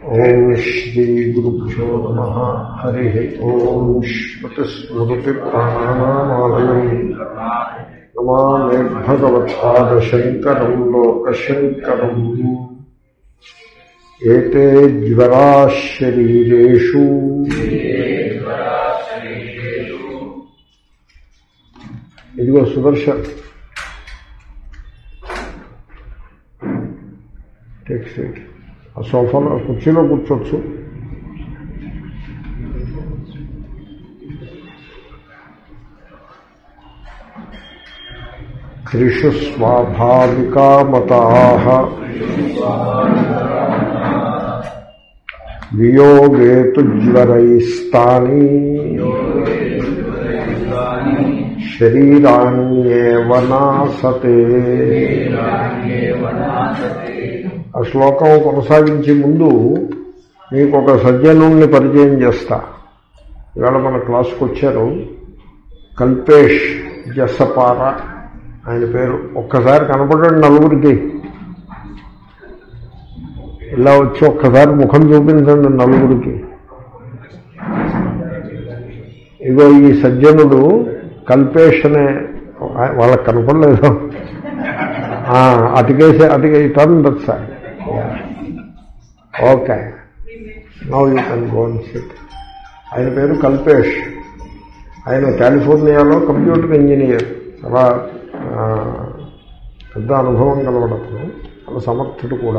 ఓం శ్రీ గురుభ్యో నమ హరి ఓం స్మృతిస్మృతిప్రాణానామాలయం నమామి భగవత్పాదశంకరం లోకశంకరం ఏతే జ్వరా శరీరేషు ఇదిగో సుదర్శన్ టేక్ సీట్ ఆ సోఫాలో కుర్చీలో కూర్చోవచ్చు త్రిషు స్వాభావికా మతా వియోగే తు జ్వరైస్తాని శరీరాణ్యేవ నాసతే ఆ శ్లోకం కొనసాగించే ముందు మీకు ఒక సజ్జనుల్ని పరిచయం చేస్తా ఇవాళ మన క్లాస్కి వచ్చారు కల్పేష్ జసపార ఆయన పేరు ఒక్కసారి కనపడండి నలుగురికి ఇలా వచ్చి ఒక్కసారి ముఖం చూపించండి నలుగురికి ఇగో ఈ సజ్జనుడు కల్పేష్ అనే వాళ్ళకి కనపడలేదు అటుకేసి అటుకే turn that sir okay now you can gone sit ఆయన పేరు కల్పేష్ ఆయన కాలిఫోర్నియాలో కంప్యూటర్ ఇంజనీర్ చాలా పెద్ద అనుభవం కలవడతను చాలా సమర్థుడు కూడా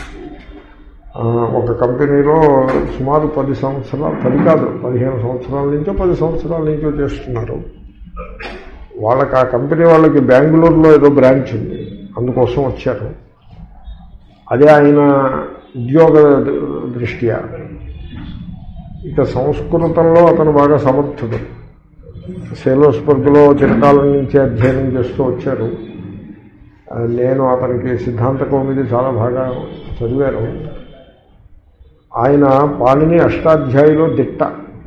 ఒక కంపెనీలో సుమారు పది సంవత్సరాలు పది కాదు పదిహేను సంవత్సరాల నుంచో పది సంవత్సరాల నుంచో చేస్తున్నారు వాళ్ళకి ఆ కంపెనీ వాళ్ళకి బెంగళూరులో ఏదో బ్రాంచ్ ఉంది అందుకోసం వచ్చారు అదే ఆయన ఉద్యోగ దృష్ట్యా ఇక సంస్కృతంలో అతను బాగా సమర్థుడు సేలోస్బర్గ్లో చిరకాలం నుంచి అధ్యయనం చేస్తూ వచ్చారు నేను అతనికి సిద్ధాంత కౌమిది చాలా బాగా చదివాను ఆయన పాణిని అష్టాధ్యాయులో దిట్ట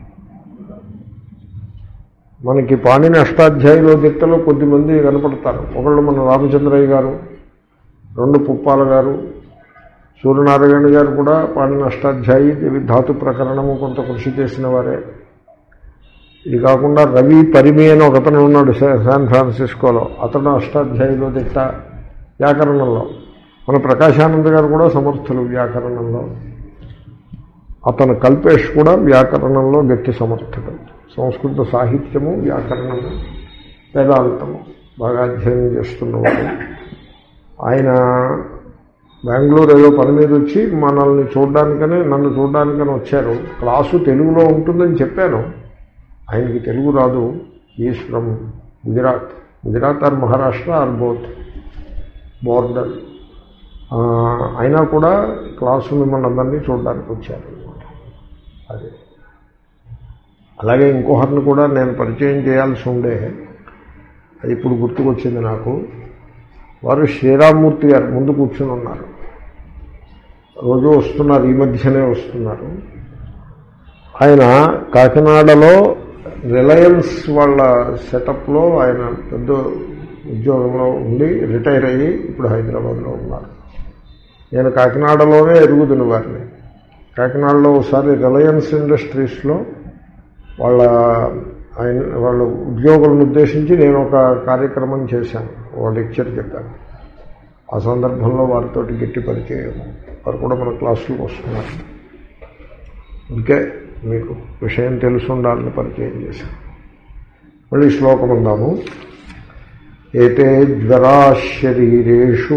మనకి పాణిని అష్టాధ్యాయులో దిట్టలో కొద్దిమంది కనపడతారు ఒకళ్ళు మన రామచంద్రయ్య గారు రెండు పుప్పాల గారు సూర్యనారాయణ గారు కూడా పాణిని అష్టాధ్యాయి ధాతు ప్రకరణము కొంత కృషి చేసిన వారే ఇది కాకుండా రవి పరిమి అని ఒకతను ఉన్నాడు శాన్ ఫ్రాన్సిస్కోలో అతను అష్టాధ్యాయులో దిట్ట వ్యాకరణంలో మన ప్రకాశానంద గారు కూడా సమర్థులు వ్యాకరణంలో అతను కల్పేష్ కూడా వ్యాకరణంలో గట్టి సమర్థుడు సంస్కృత సాహిత్యము వ్యాకరణము వేదాంతము బాగా అధ్యయనం చేస్తున్నవాడు ఆయన బెంగళూరు ఏదో పని మీద వచ్చి మనల్ని చూడడానికని నన్ను చూడడానికని వచ్చారు క్లాసు తెలుగులో ఉంటుందని చెప్పాను ఆయనకి తెలుగు రాదు is from Gujarat Gujarat or Maharashtra or both border అయినా కూడా క్లాసు మిమ్మల్ని అందరినీ చూడడానికి వచ్చారు అది అలాగే ఇంకొకరిని కూడా నేను పరిచయం చేయాల్సి ఉండే అది ఇప్పుడు గుర్తుకొచ్చింది నాకు వారు శ్రీరామ్మూర్తి గారు ముందు కూర్చుని ఉన్నారు రోజు వస్తున్నారు ఈ మధ్యనే వస్తున్నారు ఆయన కాకినాడలో రిలయన్స్ వాళ్ళ సెటప్లో ఆయన పెద్ద ఉద్యోగంలో ఉండి రిటైర్ అయ్యి ఇప్పుడు హైదరాబాద్లో ఉన్నారు నేను కాకినాడలోనే ఎరుగుతున్న వారిని కాకినాడలో ఒకసారి రిలయన్స్ ఇండస్ట్రీస్లో వాళ్ళ ఆయన వాళ్ళ ఉద్యోగులను ఉద్దేశించి నేను ఒక కార్యక్రమం చేశాను ఒక లెక్చర్ చెప్పాను ఆ సందర్భంలో వారితో గట్టి పరిచయం వారు కూడా మన క్లాసులకు వస్తున్నారు ఇంకే మీకు విషయం తెలుసు ఉండాలని పరిచయం చేశాను మళ్ళీ శ్లోకం ఉందాము ఏతే జ్వరా శరీరేషు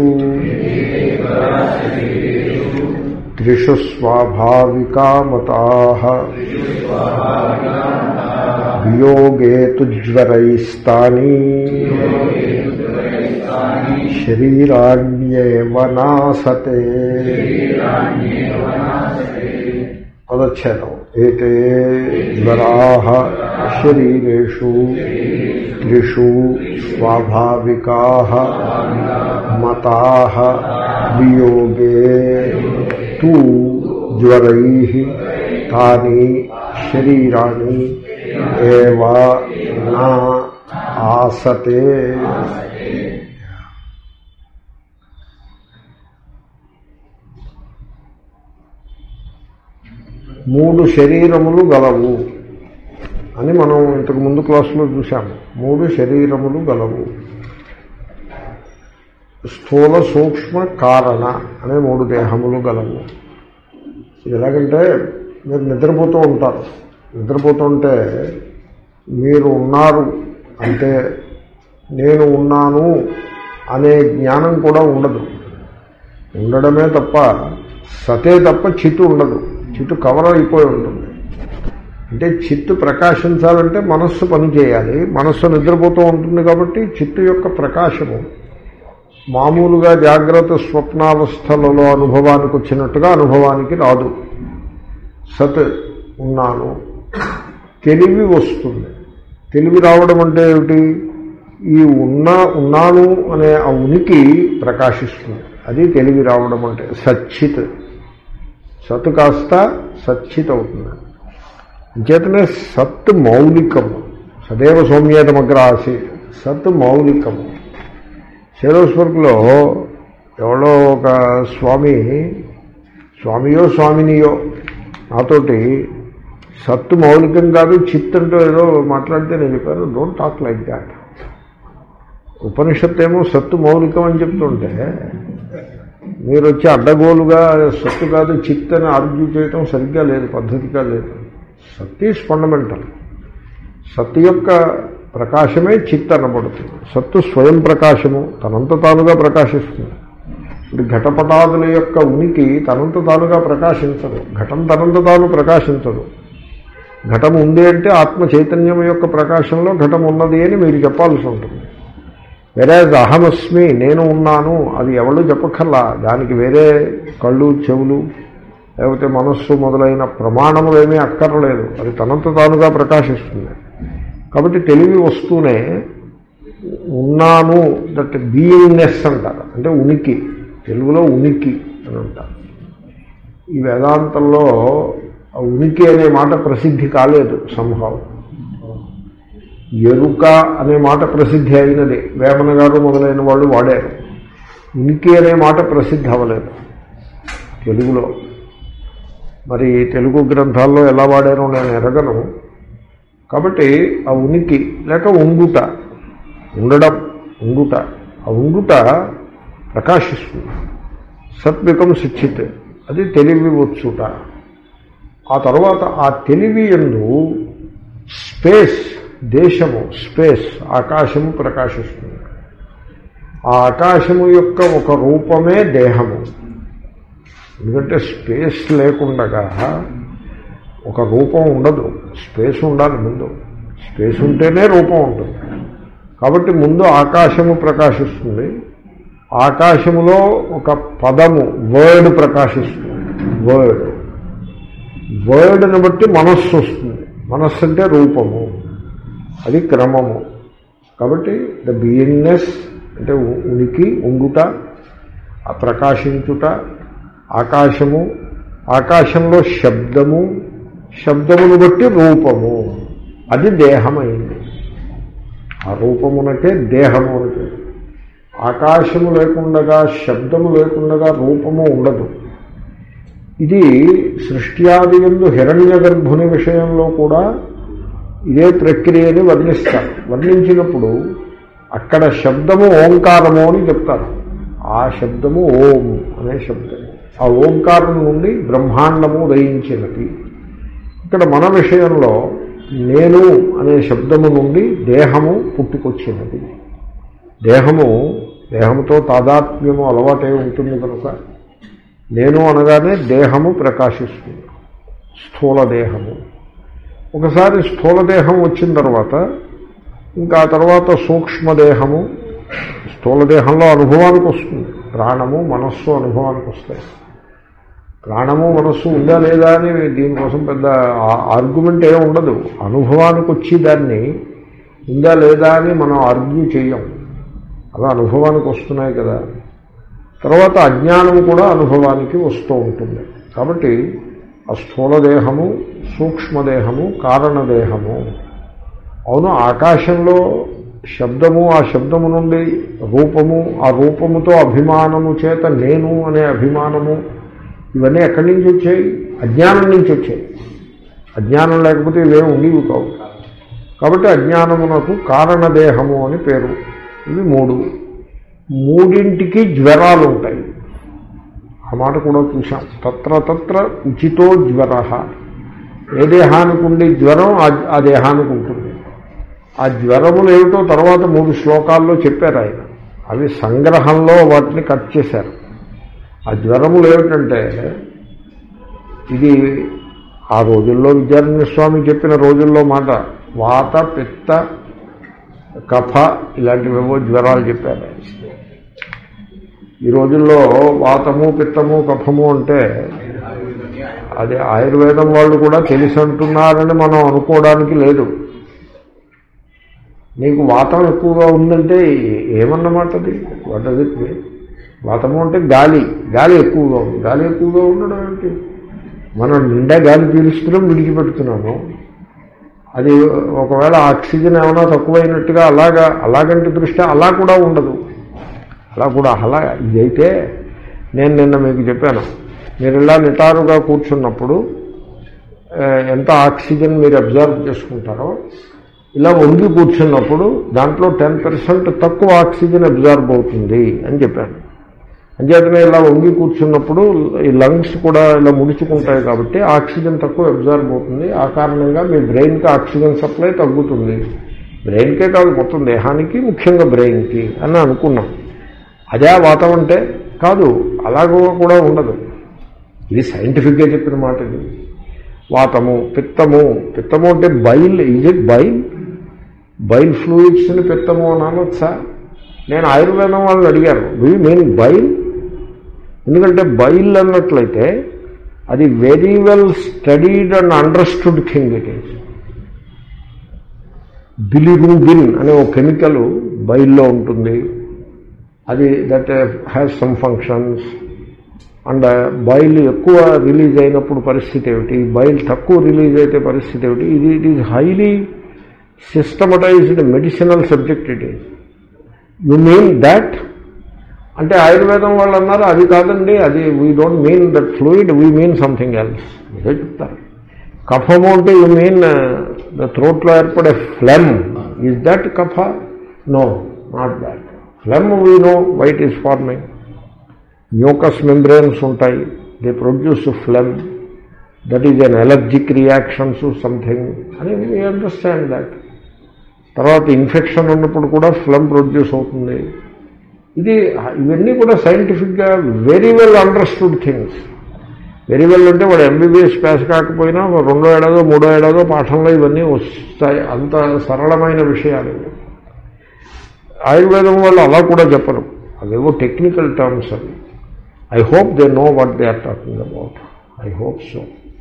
త్రిషు స్వాభావికా మతా వియోగే తు జ్వరైస్తాని శరీరాణ్యేవ నాసతే పదచ్ఛేదం ఏతే జ్వరా శరీరేషు త్రిషు స్వాభావికా మతా వియోగే తు జ్వరై తాని శరీరాణి ఏవ నా ఆసతే మూడు శరీరములు గలవు అని మనం ఇంతకు ముందు క్లాసులో చూసాము మూడు శరీరములు గలవు స్థూల సూక్ష్మ కారణ అనే మూడు దేహములు గలవు ఇది ఎలాగంటే మీరు నిద్రపోతూ ఉంటారు నిద్రపోతుంటే మీరు ఉన్నారు అంటే నేను ఉన్నాను అనే జ్ఞానం కూడా ఉండదు ఉండడమే తప్ప సతే తప్ప చిత్తు ఉండదు చిత్తు కవర్ అయిపోయి ఉంటుంది అంటే చిత్తు ప్రకాశించాలంటే మనస్సు పనిచేయాలి మనస్సు నిద్రపోతూ ఉంటుంది కాబట్టి చిత్తు యొక్క ప్రకాశము మామూలుగా జాగ్రత్త స్వప్నావస్థలలో అనుభవానికి వచ్చినట్టుగా అనుభవానికి రాదు సత్ ఉన్నాను తెలివి వస్తుంది తెలివి రావడం అంటే ఏమిటి ఈ ఉన్నా ఉన్నాను అనే ఆ ఉనికి ప్రకాశిస్తుంది అది తెలివి రావడం అంటే సచ్చిత్ సత్ కాస్త సచ్చిత్ అవుతుంది అంచేతనే సత్ మౌలికము సదేవ సౌమ్యేతమగ్ర ఆసీత్ సత్ మౌలికము శేరోస్వర్గ్లో ఎవరో ఒక స్వామి స్వామియో స్వామినియో నాతోటి సత్తు మౌలికం కాదు చిత్ అంటూ ఏదో మాట్లాడితే నేను చెప్పాను డోంట్ టాక్ లైక్ దాట్ ఉపనిషత్తు ఏమో సత్తు మౌలికం అని చెప్తుంటే మీరు వచ్చి అడ్డగోలుగా సత్తు కాదు చిత్ అని ఆర్గ్యూ చేయటం సరిగ్గా లేదు పద్ధతిగా లేదు సత్ ఈజ్ ఫండమెంటల్ సత్తు యొక్క ప్రకాశమే చిత్ అనబడుతుంది సత్తు స్వయం ప్రకాశము తనంత తానుగా ప్రకాశిస్తుంది ఇప్పుడు ఘటపటాదుల యొక్క ఉనికి తనంత తానుగా ప్రకాశించదు ఘటం తనంత తాను ప్రకాశించదు ఘటం ఉంది అంటే ఆత్మ చైతన్యం యొక్క ప్రకాశంలో ఘటం ఉన్నది అని మీరు చెప్పాల్సి ఉంటుంది వేరే అహమస్మి నేను ఉన్నాను అది ఎవరు చెప్పక్కర్లా దానికి వేరే కళ్ళు చెవులు లేకపోతే మనస్సు మొదలైన ప్రమాణములు ఏమీ అక్కర్లేదు అది తనంత తానుగా ప్రకాశిస్తుంది కాబట్టి తెలివి వస్తూనే ఉన్నాను దట్ బీయింగ్నెస్ అంటారు అంటే ఉనికి తెలుగులో ఉనికి అని అంటారు ఈ వేదాంతంలో ఆ ఉనికి అనే మాట ప్రసిద్ధి కాలేదు సంభావం ఎరుక అనే మాట ప్రసిద్ధి అయినది వేమన గారు మొదలైన వాళ్ళు వాడారు ఉనికి అనే మాట ప్రసిద్ధి అవ్వలేదు తెలుగులో మరి తెలుగు గ్రంథాల్లో ఎలా వాడారో నేను ఎరగను కాబట్టి ఆ ఉనికి లేక ఉండుట ఉండడం ఉండుట ఆ ఉండుట ప్రకాశిస్తుంది సత్వికం శిక్షిత్ అది తెలివి వచ్చుట ఆ తర్వాత ఆ తెలివి ఎందు స్పేస్ దేశము స్పేస్ ఆకాశము ప్రకాశిస్తుంది ఆ ఆకాశము యొక్క ఒక రూపమే దేహము ఎందుకంటే స్పేస్ లేకుండగా ఒక రూపం ఉండదు స్పేస్ ఉండాలి ముందు స్పేస్ ఉంటేనే రూపం ఉంటుంది కాబట్టి ముందు ఆకాశము ప్రకాశిస్తుంది ఆకాశములో ఒక పదము వర్డ్ ప్రకాశిస్తుంది వర్డ్ వర్డ్ని బట్టి మనస్సు వస్తుంది మనస్సు అంటే రూపము అది క్రమము కాబట్టి ద బీయింగ్నెస్ అంటే ఉ- ఉనికి ఉండుట ఆ ప్రకాశించుట ఆకాశము ఆకాశంలో శబ్దము శబ్దమును బట్టి రూపము అది దేహమైంది ఆ రూపమునకే దేహము అని పేరు ఆకాశము లేకుండగా శబ్దము లేకుండగా రూపము ఉండదు ఇది సృష్ట్యాది ఎందు హిరణ్య గర్భుని విషయంలో కూడా ఇదే ప్రక్రియని వర్ణిస్తారు వర్ణించినప్పుడు అక్కడ శబ్దము ఓంకారము అని చెప్తారు ఆ శబ్దము ఓం అనే శబ్దము ఆ ఓంకారం నుండి బ్రహ్మాండము ఉదయించినది ఇక్కడ మన విషయంలో నేను అనే శబ్దము నుండి దేహము పుట్టుకొచ్చినది దేహము దేహముతో తాదాత్మ్యము అలవాటై ఉంటుంది కనుక నేను అనగానే దేహము ప్రకాశిస్తుంది స్థూల దేహము ఒకసారి స్థూల దేహం వచ్చిన తర్వాత ఇంకా ఆ తర్వాత సూక్ష్మదేహము స్థూల దేహంలో అనుభవానికి వస్తుంది ప్రాణము మనస్సు అనుభవానికి వస్తాయి ప్రాణము మనస్సు ఉందా లేదా అని దీనికోసం పెద్ద ఆర్గ్యుమెంట్ ఏమి ఉండదు అనుభవానికి వచ్చి దాన్ని ఉందా లేదా అని మనం ఆర్గ్యూ చేయం అలా అనుభవానికి వస్తున్నాయి కదా తర్వాత అజ్ఞానం కూడా అనుభవానికి వస్తూ ఉంటుంది కాబట్టి ఆ స్థూలదేహము సూక్ష్మదేహము కారణదేహము అవును ఆకాశంలో శబ్దము ఆ శబ్దము నుండి రూపము ఆ రూపముతో అభిమానము చేత నేను అనే అభిమానము ఇవన్నీ ఎక్కడి నుంచి వచ్చాయి అజ్ఞానం నుంచి వచ్చాయి అజ్ఞానం లేకపోతే ఇవేం ఉండేవి కావు కాబట్టి అజ్ఞానమునకు కారణదేహము అని పేరు ఇవి మూడు మూడింటికి జ్వరాలు ఉంటాయి ఆ మాట కూడా చూసాం తత్ర తత్ర ఉచితో జ్వర ఏ దేహానికి ఉండే జ్వరం ఆ- ఆ దేహానికి ఉంటుంది ఆ జ్వరములు ఏమిటో తర్వాత మూడు శ్లోకాల్లో చెప్పారు ఆయన అవి సంగ్రహంలో వాటిని కట్ చేశారు ఆ జ్వరములు ఏమిటంటే ఇది ఆ రోజుల్లో విద్యారణ్య స్వామి చెప్పిన రోజుల్లో మాట వాత పిత్త కఫ ఇలాంటివేవో జ్వరాలు చెప్పారు ఆయన. ఈ రోజుల్లో వాతము పిత్తము కఫము అంటే అది ఆయుర్వేదం వాళ్ళు కూడా తెలిసి అంటున్నారని మనం అనుకోవడానికి లేదు నీకు వాతం ఎక్కువగా ఉందంటే ఏమన్నమాట అది వాట్ అది వాతము అంటే గాలి గాలి ఎక్కువగా ఉంది గాలి ఎక్కువగా ఉండడం ఏంటి మనం నిండా గాలి పీలుస్తున్నాం విడిచిపెడుతున్నాము అది ఒకవేళ ఆక్సిజన్ ఏమైనా తక్కువైనట్టుగా అలాగా అలాగంటి దృష్ట్యా అలా కూడా ఉండదు అలా కూడా అలా ఇదైతే నేను నిన్న మీకు చెప్పాను మీరు ఇలా నిటారుగా కూర్చున్నప్పుడు ఆ, ఎంత ఆక్సిజన్ మీరు అబ్జర్వ్ చేసుకుంటారో ఇలా వంగి కూర్చున్నప్పుడు దాంట్లో టెన్ పర్సెంట్ తక్కువ ఆక్సిజన్ అబ్జర్వ్ అవుతుంది అని చెప్పాను అంచేతనే ఇలా వంగి కూర్చున్నప్పుడు ఈ లంగ్స్ కూడా ఇలా ముడుచుకుంటాయి కాబట్టి ఆక్సిజన్ తక్కువ అబ్జర్వ్ అవుతుంది ఆ కారణంగా మీ బ్రెయిన్కి ఆక్సిజన్ సప్లై తగ్గుతుంది బ్రెయిన్కే కాదు మొత్తం దేహానికి ముఖ్యంగా బ్రెయిన్కి అని అనుకున్నాం అదే ఆ వాతం అంటే కాదు అలాగో కూడా ఉండదు ఇది సైంటిఫిక్గా చెప్పిన మాట ఇది వాతము పిత్తము పిత్తము అంటే bile is it bile bile ఫ్లూయిడ్స్ని పిత్తము అని అనొచ్చా నేను ఆయుర్వేదం వాళ్ళని అడిగాను డూ మీన్ బైల్ ఎందుకంటే బైల్ అన్నట్లయితే అది very well studied and understood thing it is bilirubin అనే ఒక కెమికల్ బైల్లో ఉంటుంది అది that has some functions and bile ఎక్కువ రిలీజ్ అయినప్పుడు పరిస్థితి ఏమిటి బైల్ తక్కువ రిలీజ్ అయితే పరిస్థితి ఏమిటి ఇది it is highly systematized medicinal subject it is you mean that అంటే ఆయుర్వేదం వాళ్ళు అన్నారు అది కాదండి అది we don't mean that fluid we mean something else ఇదే చెప్తారు కఫము అంటే యు మీన్ ద థ్రోట్లో ఏర్పడే ఫ్లెమ్ ఈజ్ దట్ కఫ no not that phlegm we know white is forming mucous membranes ఉంటాయి they produce phlegm that is an allergic reactions something అని we understand that తర్వాత ఇన్ఫెక్షన్ ఉన్నప్పుడు కూడా ఫ్లమ్ ప్రొడ్యూస్ అవుతుంది ఇది ఇవన్నీ కూడా సైంటిఫిక్గా very well understood things very well అంటే వాడు ఎంబీబీఎస్ పాస్ కాకపోయినా ఓ రెండో ఏడాదో మూడో ఏడాదో పాఠంలో ఇవన్నీ వస్తాయి అంత సరళమైన విషయాలు ఇవి. ఆయుర్వేదం వాళ్ళు అలా కూడా చెప్పరు అవేవో టెక్నికల్ టర్మ్స్ అవి I hope they know what they are talking about I hope so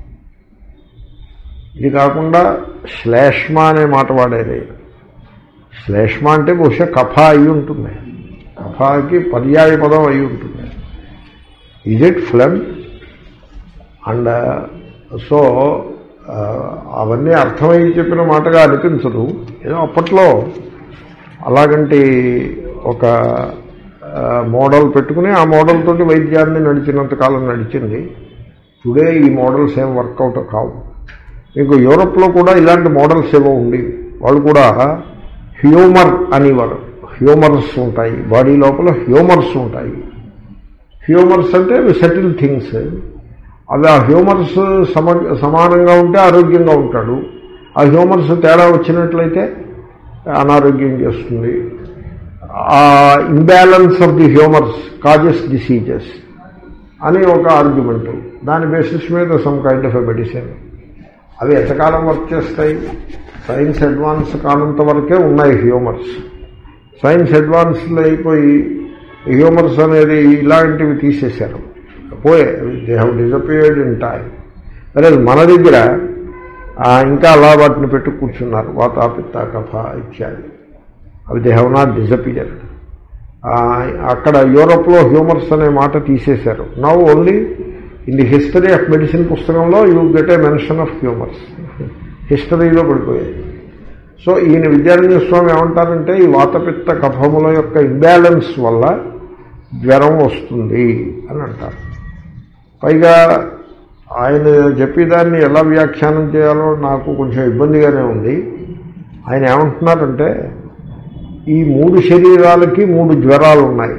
ఇది కాకుండా శ్లేష్మ అనే మాట వాడేది శ్లేష్మ అంటే బహుశా కఫ అయి ఉంటుంది కఫాకి పర్యాయ పదం అయి ఉంటుంది is it phlegm and so అవన్నీ అర్థమై చెప్పిన మాటగా అనిపించదు ఏదో అప్పట్లో అలాగంటి ఒక ఆ, మోడల్ పెట్టుకుని ఆ మోడల్ తోటి వైద్యాన్ని నడిచినంత కాలం నడిచింది టుడే ఈ మోడల్స్ ఏం వర్కౌట్ కావు మీకు యూరోప్లో కూడా ఇలాంటి మోడల్స్ ఏవో ఉండేవి వాళ్ళు కూడా హ్యూమర్ అనేవారు హ్యూమర్స్ ఉంటాయి బాడీ లోపల హ్యూమర్స్ ఉంటాయి హ్యూమర్స్ అంటే సెటిల్ థింగ్స్ అవి ఆ హ్యూమర్స్ సమ సమానంగా ఉంటే ఆరోగ్యంగా ఉంటాడు ఆ హ్యూమర్స్ తేడా వచ్చినట్లయితే అనారోగ్యం చేస్తుంది ఆ imbalance of the humours causes diseases అని ఒక ఆర్గ్యుమెంట్ దాని బేసిస్ మీద some kind of a medicine అవి ఎంతకాలం వర్క్ చేస్తాయి సైన్స్ అడ్వాన్స్ కానంత వరకే ఉన్నాయి హ్యూమర్స్ సైన్స్ అడ్వాన్స్లు అయిపోయి హ్యూమర్స్ అనేది ఇలాంటివి తీసేశారు పోయే they have disappeared in time అదే మన దగ్గర ఆ, ఇంకా అలా వాటిని పెట్టు కూర్చున్నారు వాతాపిత్త కఫ ఇత్యాది అవి దే హ్యావ్ నాట్ డిజపియర్డ్ అక్కడ యూరోప్లో హ్యూమర్స్ అనే మాట తీసేశారు now only in the history of medicine పుస్తకంలో you get a mention of humours హిస్టరీలో పడిపోయాయి సో ఈయన విద్యారణ్య స్వామి ఏమంటారంటే ఈ వాతపిత్త కఫముల యొక్క ఇంబ్యాలెన్స్ వల్ల జ్వరం వస్తుంది అని అంటారు పైగా ఆయన చెప్పేదాన్ని ఎలా వ్యాఖ్యానం చేయాలో నాకు కొంచెం ఇబ్బందిగానే ఉంది ఆయన ఏమంటున్నారంటే ఈ మూడు శరీరాలకి మూడు జ్వరాలు ఉన్నాయి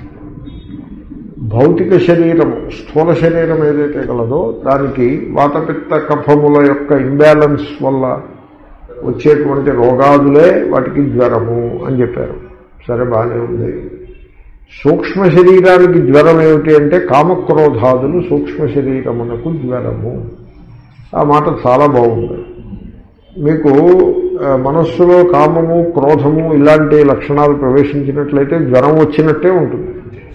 భౌతిక శరీరము స్థూల శరీరం ఏదైతే కలదో దానికి వాతపిత్త కఫముల యొక్క ఇంబ్యాలెన్స్ వల్ల వచ్చేటువంటి రోగాదులే వాటికి జ్వరము అని చెప్పారు సరే బాగానే ఉంది సూక్ష్మ శరీరానికి జ్వరం ఏమిటి అంటే కామక్రోధాదులు సూక్ష్మ శరీరమునకు జ్వరము ఆ మాట చాలా బాగుంది మీకు ఆ, మనస్సులో కామము క్రోధము ఇలాంటి లక్షణాలు ప్రవేశించినట్లయితే జ్వరం వచ్చినట్టే ఉంటుంది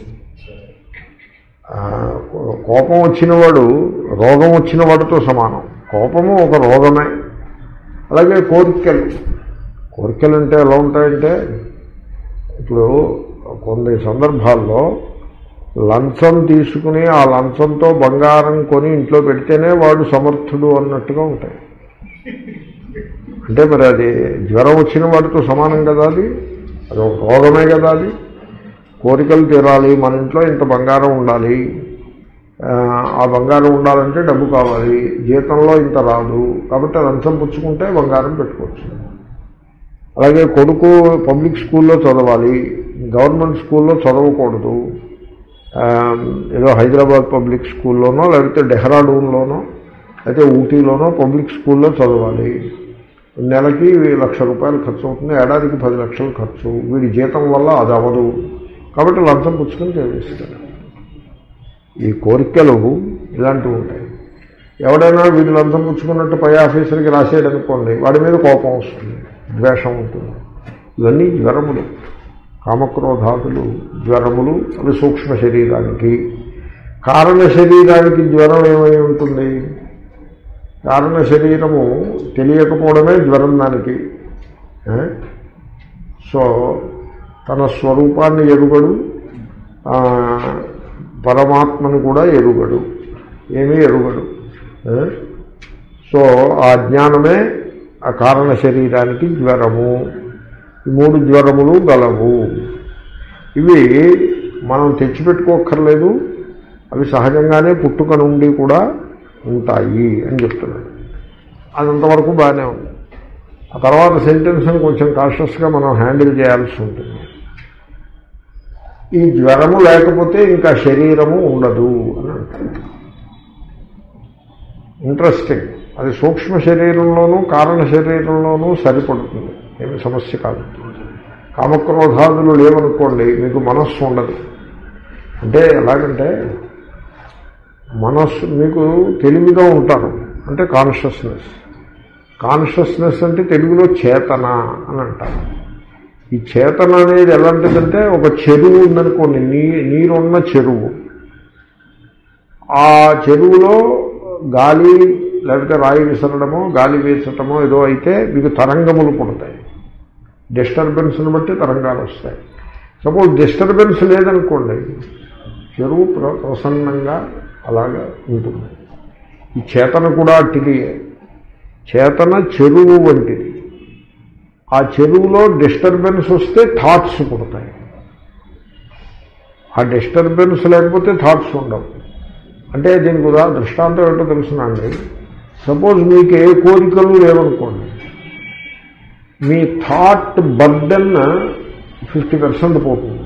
ఆ, కోపం వచ్చినవాడు రోగం వచ్చిన వాడితో సమానం కోపము ఒక రోగమే అలాగే కోరికలు కోరికలు అంటే ఎలా ఉంటాయంటే ఇప్పుడు కొన్ని సందర్భాల్లో లంచం తీసుకుని ఆ లంచంతో బంగారం కొని ఇంట్లో పెడితేనే వాడు సమర్థుడు అన్నట్టుగా ఉంటాయి అంటే మరి అది జ్వరం వచ్చిన వాడితో సమానం కదా అది అది ఒక రోగమే కదా అది కోరికలు తీరాలి మన ఇంట్లో ఇంత బంగారం ఉండాలి ఆ, ఆ బంగారం ఉండాలంటే డబ్బు కావాలి జీతంలో ఇంత రాదు కాబట్టి లంచం పుచ్చుకుంటే బంగారం పెట్టుకోవచ్చు అలాగే కొడుకు పబ్లిక్ స్కూల్లో చదవాలి గవర్నమెంట్ స్కూల్లో చదవకూడదు ఆ, ఏదో హైదరాబాద్ పబ్లిక్ స్కూల్లోనో లేకపోతే డెహ్రాడూన్లోనో అయితే ఊటీలోనో పబ్లిక్ స్కూల్లో చదవాలి నెలకి లక్ష రూపాయలు ఖర్చు అవుతుంది ఏడాదికి పది లక్షలు ఖర్చు వీడి జీతం వల్ల అది అవ్వదు కాబట్టి లంచం పుచ్చుకొని చేస్తాడు ఈ కోరికలు ఇలాంటివి ఉంటాయి ఎవడైనా వీడు లంచం పుచ్చుకున్నట్టు పై ఆఫీసర్కి రాసేయడం అనుకోండి వాడి మీద కోపం వస్తుంది ద్వేషం ఉంటుంది ఇవన్నీ జ్వరములు కామక్రోధాదులు జ్వరములు అవి సూక్ష్మ శరీరానికి కారణ శరీరానికి జ్వరం ఏమై ఉంటుంది కారణ శరీరము తెలియకపోవడమే జ్వరం దానికి ఏ? సో తన స్వరూపాన్ని ఎరుగడు ఆ, పరమాత్మను కూడా ఎరుగడు ఏమీ ఎరుగడు ఏ? సో ఆ జ్ఞానమే ఆ కారణ శరీరానికి జ్వరము ఈ మూడు జ్వరములు గలవు ఇవి మనం తెచ్చిపెట్టుకోక్కర్లేదు అవి సహజంగానే పుట్టుక నుండి కూడా ఉంటాయి అని చెప్తున్నాడు అదంతవరకు బాగానే ఉంది ఆ తర్వాత సెంటెన్స్ని కొంచెం కాషస్గా మనం హ్యాండిల్ చేయాల్సి ఉంటుంది ఈ జ్వరము లేకపోతే ఇంకా శరీరము ఉండదు అని అంటారు ఇంట్రెస్టింగ్ అది సూక్ష్మ శరీరంలోనూ కారణ శరీరంలోనూ సరిపడుతుంది ఏమి సమస్య కాదు కామక్రోధాదులు లేవనుకోండి మీకు మనస్సు ఉండదు అంటే ఎలాగంటే మనస్సు మీకు తెలివిగా ఉంటారు అంటే కాన్షియస్నెస్ కాన్షియస్నెస్ అంటే తెలుగులో చేతన అని అంటారు ఈ చేతన అనేది ఎలాంటిదంటే ఒక చెరువు ఉందనుకోండి నీ నీరున్న చెరువు ఆ చెరువులో గాలి లేకపోతే రాయి విసరడమో గాలి వీసటమో ఏదో అయితే మీకు తరంగములు పుడతాయి డిస్టర్బెన్స్ని బట్టి తరంగాలు వస్తాయి సపోజ్ డిస్టర్బెన్స్ లేదనుకోండి చెరువు ప్ర ప్రసన్నంగా అలాగా ఉంటుంది ఈ చేతన కూడా అట్టిదియే చేతన చెరువు వంటిది ఆ చెరువులో డిస్టర్బెన్స్ వస్తే థాట్స్ పుడతాయి ఆ డిస్టర్బెన్స్ లేకపోతే థాట్స్ ఉండవు అంటే దీనికి ఉదా దృష్టాంతం ఏంటో తెలుసునండి సపోజ్ మీకు ఏ కోరికలు లేవనుకోండి మీ థాట్ బర్డెన్ ఫిఫ్టీ పర్సెంట్ పోతుంది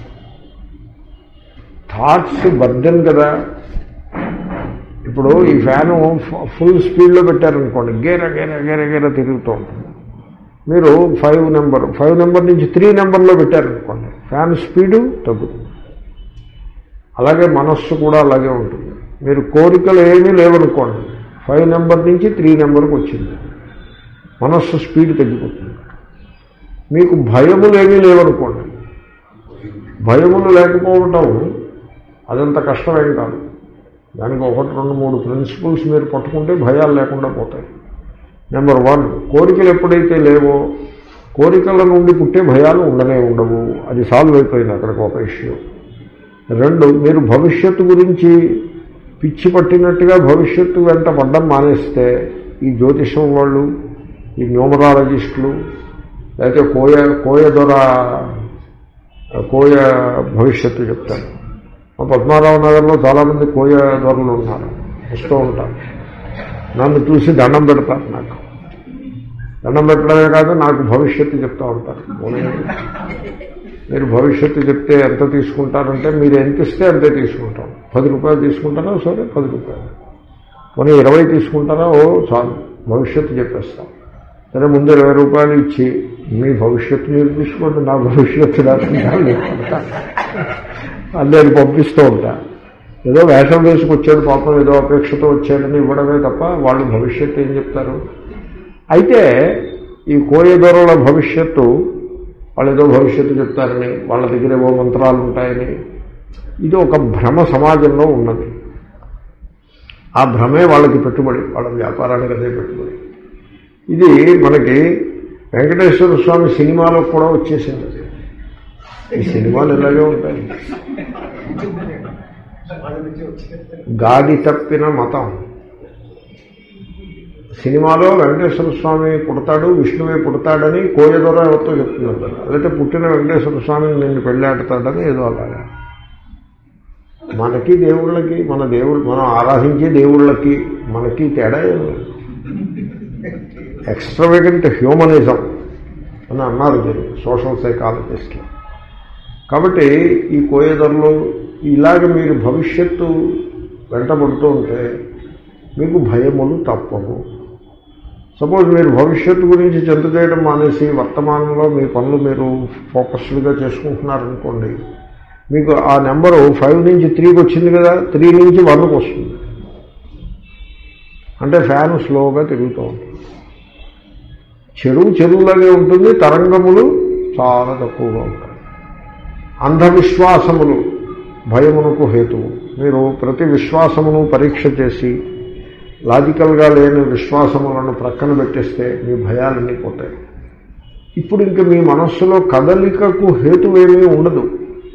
థాట్స్ బర్డెన్ కదా ఇప్పుడు ఈ ఫ్యాను ఫుల్ స్పీడ్లో పెట్టారనుకోండి గేర గేర గేర గేర తిరుగుతూ ఉంటుంది మీరు ఫైవ్ నెంబర్ ఫైవ్ నెంబర్ నుంచి త్రీ నెంబర్లో పెట్టారనుకోండి ఫ్యాన్ స్పీడు తగ్గుతుంది అలాగే మనస్సు కూడా అలాగే ఉంటుంది మీరు కోరికలు ఏమీ లేవనుకోండి ఫైవ్ నెంబర్ నుంచి త్రీ నెంబర్కి వచ్చింది మనస్సు స్పీడ్ తగ్గిపోతుంది మీకు భయములు ఏమీ లేవనుకోండి భయములు లేకపోవటం అదంత కష్టమేం కాదు దానికి ఒకటి రెండు మూడు ప్రిన్సిపల్స్ మీరు పట్టుకుంటే భయాలు లేకుండా పోతాయి నెంబర్ వన్ కోరికలు ఎప్పుడైతే లేవో కోరికల నుండి పుట్టే భయాలు ఉండనే ఉండవు అది సాల్వ్ అయిపోయింది అక్కడికి ఒక ఇష్యూ రెండు మీరు భవిష్యత్తు గురించి పిచ్చి పట్టినట్టుగా భవిష్యత్తు వెంట పడ్డం మానేస్తే ఈ జ్యోతిషం వాళ్ళు ఈ న్యూమరాలజిస్టులు లేకపోతే కోయ కోయ దొర కోయ భవిష్యత్తు చెప్తారు మా పద్మారావు నగర్లో చాలామంది కోయ దొరలు ఉన్నారు వస్తూ ఉంటారు నన్ను చూసి దండం పెడతారు నాకు దండం పెట్టడమే కాదు నాకు భవిష్యత్తు చెప్తూ ఉంటారు పోనీయండి. మీరు భవిష్యత్తు చెప్తే ఎంత తీసుకుంటారంటే మీరు ఎంత ఇస్తే అంతే తీసుకుంటాం పది రూపాయలు తీసుకుంటారా సరే పది రూపాయలు పోనీ ఇరవై తీసుకుంటారా ఓ చాలు భవిష్యత్తు చెప్పేస్తాం సరే ముందు ఇరవై రూపాయలు ఇచ్చి మీ భవిష్యత్తు మీరు తీసుకోండి నా భవిష్యత్తు లేకుండా అందరికి పంపిస్తూ ఉంటా ఏదో వేషం వేసుకొచ్చాడు పాపం ఏదో అపేక్షతో వచ్చాడని ఇవ్వడమే తప్ప వాళ్ళు భవిష్యత్తు ఏం చెప్తారు అయితే ఈ కోయదొరల భవిష్యత్తు వాళ్ళు ఏదో భవిష్యత్తు చెప్తారని వాళ్ళ దగ్గర ఏవో మంత్రాలు ఉంటాయని ఇది ఒక భ్రమ సమాజంలో ఉన్నది ఆ భ్రమే వాళ్ళకి పెట్టుబడి వాళ్ళ వ్యాపారానికి అదే పెట్టుబడి ఇది మనకి వెంకటేశ్వర స్వామి సినిమాలో కూడా వచ్చేసింది అది. ఈ సినిమాలు ఇలాగే ఉంటాయి గాడి తప్పిన మతం సినిమాలో వెంకటేశ్వర స్వామి పుడతాడు విష్ణువే పుడతాడని కోయదొర ఎవరితో చెప్తున్నారు కదా లేకపోతే పుట్టిన వెంకటేశ్వర స్వామిని నిన్ను పెళ్ళాడతాడని ఏదో అలాగా మనకి దేవుళ్ళకి మన దేవుళ్ళు మనం ఆరాధించే దేవుళ్ళకి మనకి తేడా ఏం లేదు ఎక్స్ట్రావేగెంట్ హ్యూమనిజం అని అన్నారు మీరు సోషల్ సైకాలజిస్ట్లో కాబట్టి ఈ కోయదొరలు ఇలాగ మీరు భవిష్యత్తు వెంటబడుతూ ఉంటే మీకు భయములు తప్పవు సపోజ్ మీరు భవిష్యత్తు గురించి చింత చేయడం మానేసి వర్తమానంలో మీ పనులు మీరు ఫోకస్డ్గా చేసుకుంటున్నారనుకోండి మీకు ఆ నెంబరు ఫైవ్ నుంచి త్రీకి వచ్చింది కదా త్రీ నుంచి వన్కి వస్తుంది అంటే ఫ్యాన్ స్లోగా తిరుగుతూ ఉంటుంది చెరువు చెరువులాగే ఉంటుంది తరంగములు చాలా తక్కువగా ఉంటాయి అంధవిశ్వాసములు భయమునకు హేతువు మీరు ప్రతి విశ్వాసమును పరీక్ష చేసి లాజికల్గా లేని విశ్వాసములను ప్రక్కన పెట్టేస్తే మీ భయాలన్నీ పోతాయి ఇప్పుడు ఇంక మీ మనస్సులో కదలికకు హేతువేమీ ఉండదు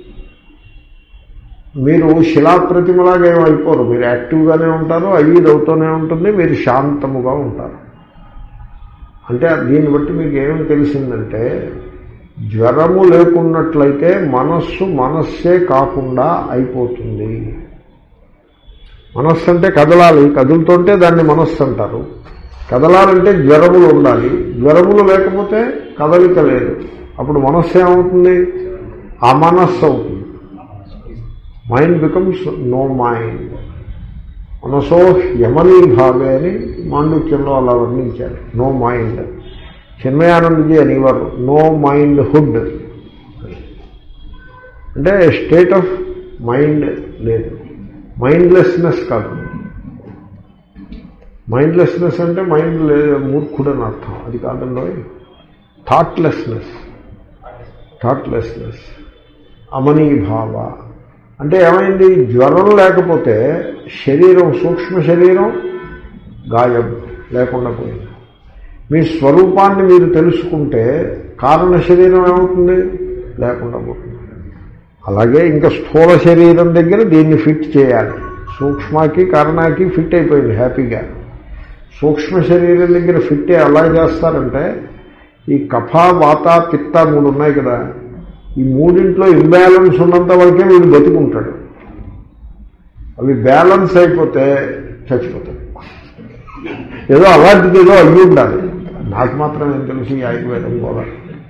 మీరు శిలాప్రతిమలాగా ఏం అయిపోరు మీరు యాక్టివ్గానే ఉంటారు అయ్యేది అవుతూనే ఉంటుంది మీరు శాంతముగా ఉంటారు అంటే దీన్ని బట్టి మీకు ఏమని తెలిసిందంటే జ్వరము లేకున్నట్లయితే మనస్సు మనస్సే కాకుండా అయిపోతుంది మనస్సు అంటే కదలాలి కదులుతుంటే దాన్ని మనస్సు అంటారు కదలాలంటే జ్వరములు ఉండాలి జ్వరములు లేకపోతే కదలిక లేదు అప్పుడు మనస్సు ఏమవుతుంది అమనస్సు అవుతుంది మైండ్ బికమ్స్ నో మైండ్ మనసో యమనీ భావే అని మాండుక్యంలో అలా వర్ణించారు నో మైండ్ చిన్మయానందజీ అనేవారు నో మైండ్ హుడ్ అంటే స్టేట్ ఆఫ్ మైండ్ లేదు మైండ్లెస్నెస్ కాదు మైండ్లెస్నెస్ అంటే మైండ్ లేదు మూర్ఖుడు అని అర్థం అది కాదండి థాట్లెస్నెస్ థాట్లెస్నెస్ అమనీభావ అంటే ఏమైంది జ్వరం లేకపోతే శరీరం సూక్ష్మ శరీరం గాయం లేకుండా పోయింది మీ స్వరూపాన్ని మీరు తెలుసుకుంటే కారణ శరీరం ఏమవుతుంది లేకుండా పోతుంది అలాగే ఇంకా స్థూల శరీరం దగ్గర దీన్ని ఫిట్ చేయాలి సూక్ష్మకి కారణాకి ఫిట్ అయిపోయింది హ్యాపీగా సూక్ష్మ శరీరం దగ్గర ఫిట్ ఎలా చేస్తారంటే ఈ కఫ వాత పిత్త మూడు ఉన్నాయి కదా ఈ మూడింట్లో ఇంబ్యాలెన్స్ ఉన్నంత వరకే వీడు బతుకుంటాడు అవి బ్యాలెన్స్ అయిపోతే చచ్చిపోతాడు ఏదో అలాంటిది ఏదో అయ్యి ఉండాలి నాకు మాత్రం ఏం తెలుసు ఈ ఆయుర్వేదం కూడా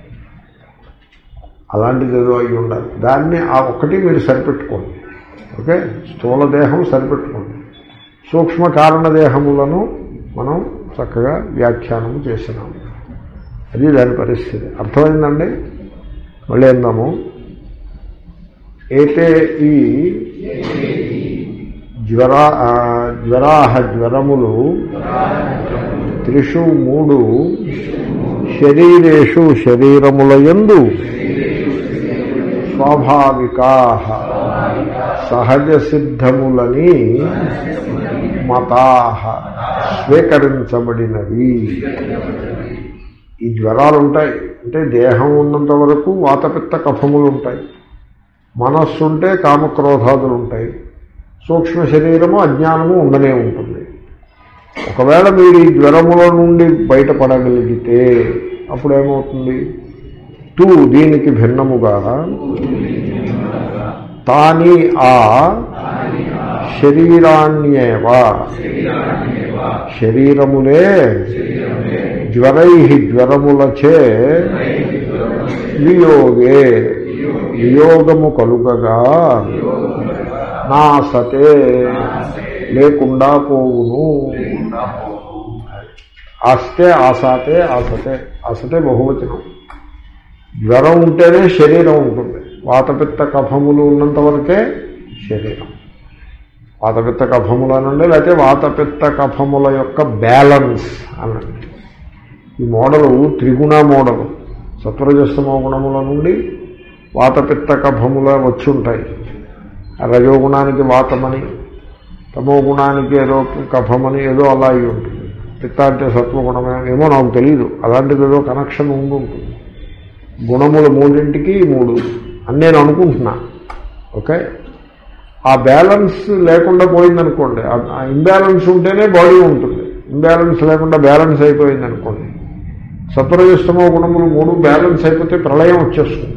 అలాంటిది ఏదో అయ్యి ఉండాలి దాన్ని ఆ ఒక్కటి మీరు సరిపెట్టుకోండి ఓకే స్థూల దేహం సరిపెట్టుకోండి సూక్ష్మ కారణ దేహములను మనం చక్కగా వ్యాఖ్యానం చేసినాము అది దాని పరిస్థితి అర్థమైందండి మళ్ళీ అందాము ఏతే ఈ జ్వర ఆ, జ్వరాహ జ్వరములు త్రిషు మూడు శరీరేషు శరీరములయందు స్వాభావికా సహజ సిద్ధములని మతా స్వీకరించబడినవి ఈ జ్వరాలు ఉంటాయి అంటే దేహం ఉన్నంత వరకు వాతపిత్త కఫములు ఉంటాయి మనస్సు ఉంటే కామక్రోధాదులు ఉంటాయి సూక్ష్మ శరీరము అజ్ఞానము ఉండనే ఉంటుంది ఒకవేళ మీరు ఈ జ్వరముల నుండి బయటపడగలిగితే అప్పుడు ఏమవుతుంది టూ దీనికి భిన్నముగా తాని ఆ శరీరాణ్యేవ శరీరములే జ్వరై జ్వరములచే వియోగే వియోగము కలుగగా నాసతే లేకుండా పోవును ఆస్తే ఆసాతే ఆసతే ఆసతే బహువచనం జ్వరం ఉంటేనే శరీరం ఉంటుంది వాతపిత్త కఫములు ఉన్నంత వరకే శరీరం వాతపిత్త కఫములు అనండి లేకపోతే వాతపిత్త కఫముల యొక్క బ్యాలెన్స్ అనండి ఈ మోడలు త్రిగుణ మోడలు సత్వరజస్తమో గుణముల నుండి వాతపిత్త కఫముల వచ్చి ఉంటాయి రజోగుణానికి వాతమని తమో గుణానికి ఏదో కఫమని ఏదో అలా అయి ఉంటుంది పిత్త అంటే సత్వగుణమే ఏమో నాకు తెలియదు అలాంటిది ఏదో కనెక్షన్ ఉండి ఉంటుంది గుణములు మూడింటికి మూడు అని నేను అనుకుంటున్నా ఓకే ఆ బ్యాలెన్స్ లేకుండా పోయిందనుకోండి ఆ ఇంబ్యాలెన్స్ ఉంటేనే బాడీ ఉంటుంది ఇంబ్యాలెన్స్ లేకుండా బ్యాలెన్స్ అయిపోయింది అనుకోండి సత్వరజస్తమో గుణములు మూడు బ్యాలెన్స్ అయిపోతే ప్రళయం వచ్చేస్తుంది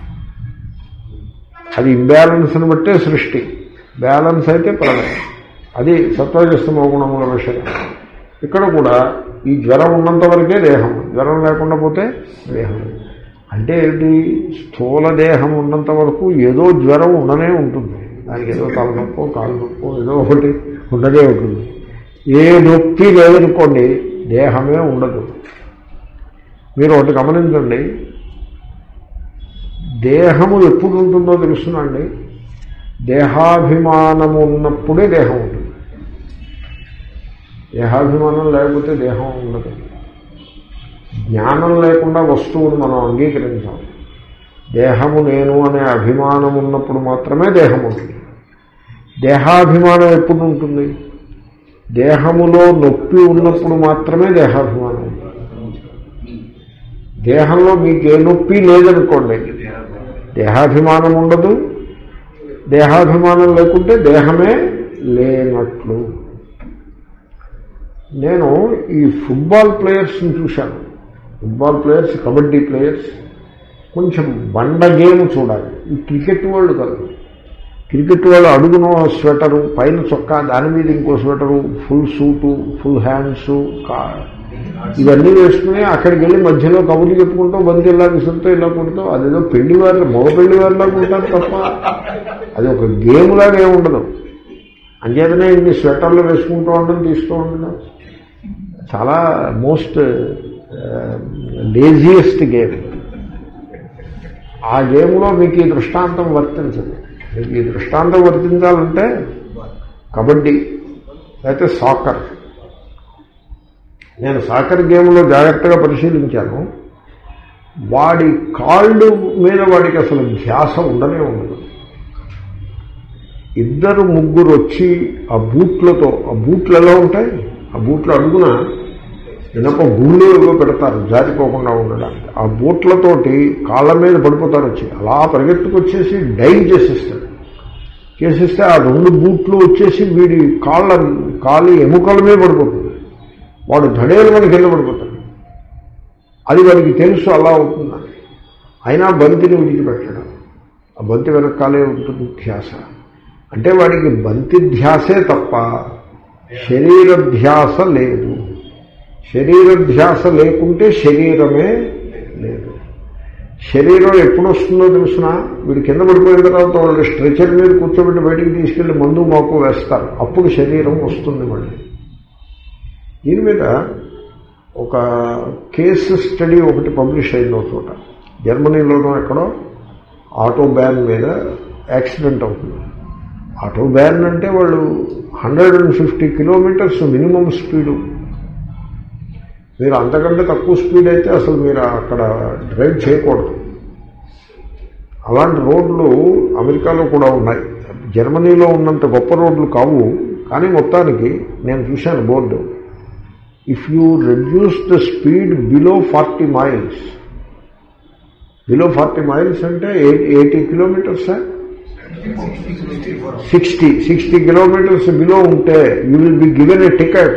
అది ఇంబ్యాలెన్స్ని బట్టే సృష్టి బ్యాలెన్స్ అయితే ప్రళయం అది సత్వజస్తమో గుణముల విషయం ఇక్కడ కూడా ఈ జ్వరం ఉన్నంత వరకే దేహం జ్వరం లేకుండా పోతే దేహం అంటే ఏంటి స్థూల దేహం ఉన్నంత వరకు ఏదో జ్వరం ఉండనే ఉంటుంది దానికి ఏదో తలనొప్పో కాలు నొప్పో ఏదో ఒకటి ఉండనే ఉంటుంది ఏ నొప్పి లేదనుకోండి దేహమే ఉండదు మీరు ఒకటి గమనించండి దేహము ఎప్పుడు ఉంటుందో తెలుస్తుందండి దేహాభిమానము ఉన్నప్పుడే దేహం ఉంటుంది దేహాభిమానం లేకపోతే దేహం ఉండదు జ్ఞానం లేకుండా వస్తువును మనం అంగీకరించాం దేహము నేను అనే అభిమానం ఉన్నప్పుడు మాత్రమే దేహం ఉంటుంది దేహాభిమానం ఎప్పుడు ఉంటుంది దేహములో నొప్పి ఉన్నప్పుడు మాత్రమే దేహాభిమానం ఉంటుంది దేహంలో మీకు ఏ నొప్పి లేదనుకోండి దేహాభిమానం ఉండదు దేహాభిమానం లేకుంటే దేహమే లేనట్లు నేను ఈ ఫుట్బాల్ ప్లేయర్స్ని చూశాను ఫుట్బాల్ ప్లేయర్స్ కబడ్డీ ప్లేయర్స్ కొంచెం బండ గేమ్ చూడాలి ఈ క్రికెట్ వాళ్ళు కాదు క్రికెట్ వాళ్ళు అడుగున స్వెటరు పైన చొక్కా దాని మీద ఇంకో sweater full suit full hands కా ఇవన్నీ వేసుకుని అక్కడికి వెళ్ళి మధ్యలో కబుర్లు చెప్పుకుంటూ బంతి ఇలా విసురుతూ ఇలా కొడుతూ అదేదో పెళ్లి వారి మగ పెళ్లి వారిలాగా ఉంటారు తప్ప అది ఒక గేమ్ లాగా ఏమి ఉండదు అంచేతనే ఇన్ని స్వెటర్లు వేసుకుంటూ ఉండడం తీస్తూ ఉండడం చాలా మోస్ట్ లేజియెస్ట్ గేమ్ ఆ గేమ్లో మీకు ఈ దృష్టాంతం వర్తించదు మీకు ఈ దృష్టాంతం వర్తించాలంటే కబడ్డీ లేకపోతే సాకర్ నేను సాకర్ గేమ్లో జాగ్రత్తగా పరిశీలించాను వాడి కాళ్ళు మీద వాడికి అసలు ధ్యాస ఉండనే ఉండదు ఇద్దరు ముగ్గురు వచ్చి ఆ బూట్లతో ఆ బూట్లు ఎలా ఉంటాయి ఆ బూట్లు అడుగున ఇనప గుళ్ళు ఏవో పెడతారు జారిపోకుండా ఉండడానికి ఆ బూట్లతోటి కాళ్ళ మీద పడిపోతారు వచ్చి అలా పరిగెత్తుకొచ్చేసి డైవ్ చేసేస్తాడు చేసేస్తే ఆ రెండు బూట్లు వచ్చేసి వీడి కాళ్ళ కాలి ఎముకల మీద పడిపోతుంది వాడు ధడేలు మన కింద పడిపోతాడు అది వాడికి తెలుసు అలా అవుతుందని అయినా బంతిని విడిచిపెట్టడం ఆ బంతి వెనకాలే ఉంటుంది ధ్యాస అంటే వాడికి బంతి ధ్యాసే తప్ప శరీర ధ్యాస లేదు శరీర ధ్యాస లేకుంటే శరీరమే లేదు శరీరం ఎప్పుడు వస్తుందో తెలుసిన వీడు కింద పడిపోయిన తర్వాత వాళ్ళు స్ట్రెచర్ మీద కూర్చోబెట్టి బయటికి తీసుకెళ్లి మందు మాకు వేస్తారు అప్పుడు శరీరం వస్తుంది మళ్ళీ దీని మీద ఒక కేసు స్టడీ ఒకటి పబ్లిష్ అయింది ఒక చోట జర్మనీలోనూ ఎక్కడో ఆటో బ్యాన్ మీద యాక్సిడెంట్ అవుతుంది ఆటో బ్యాన్ అంటే వాళ్ళు hundred and fifty kilometres minimum speed మీరు అంతకంటే తక్కువ స్పీడ్ అయితే అసలు మీరు అక్కడ డ్రైవ్ చేయకూడదు అలాంటి రోడ్లు అమెరికాలో కూడా ఉన్నాయి జర్మనీలో ఉన్నంత గొప్ప రోడ్లు కావు కానీ మొత్తానికి నేను చూశాను board if you reduce the speed below forty miles below forty miles అంటే eighty kilometres sixty sixty kilometres below ఉంటే you will be given a ticket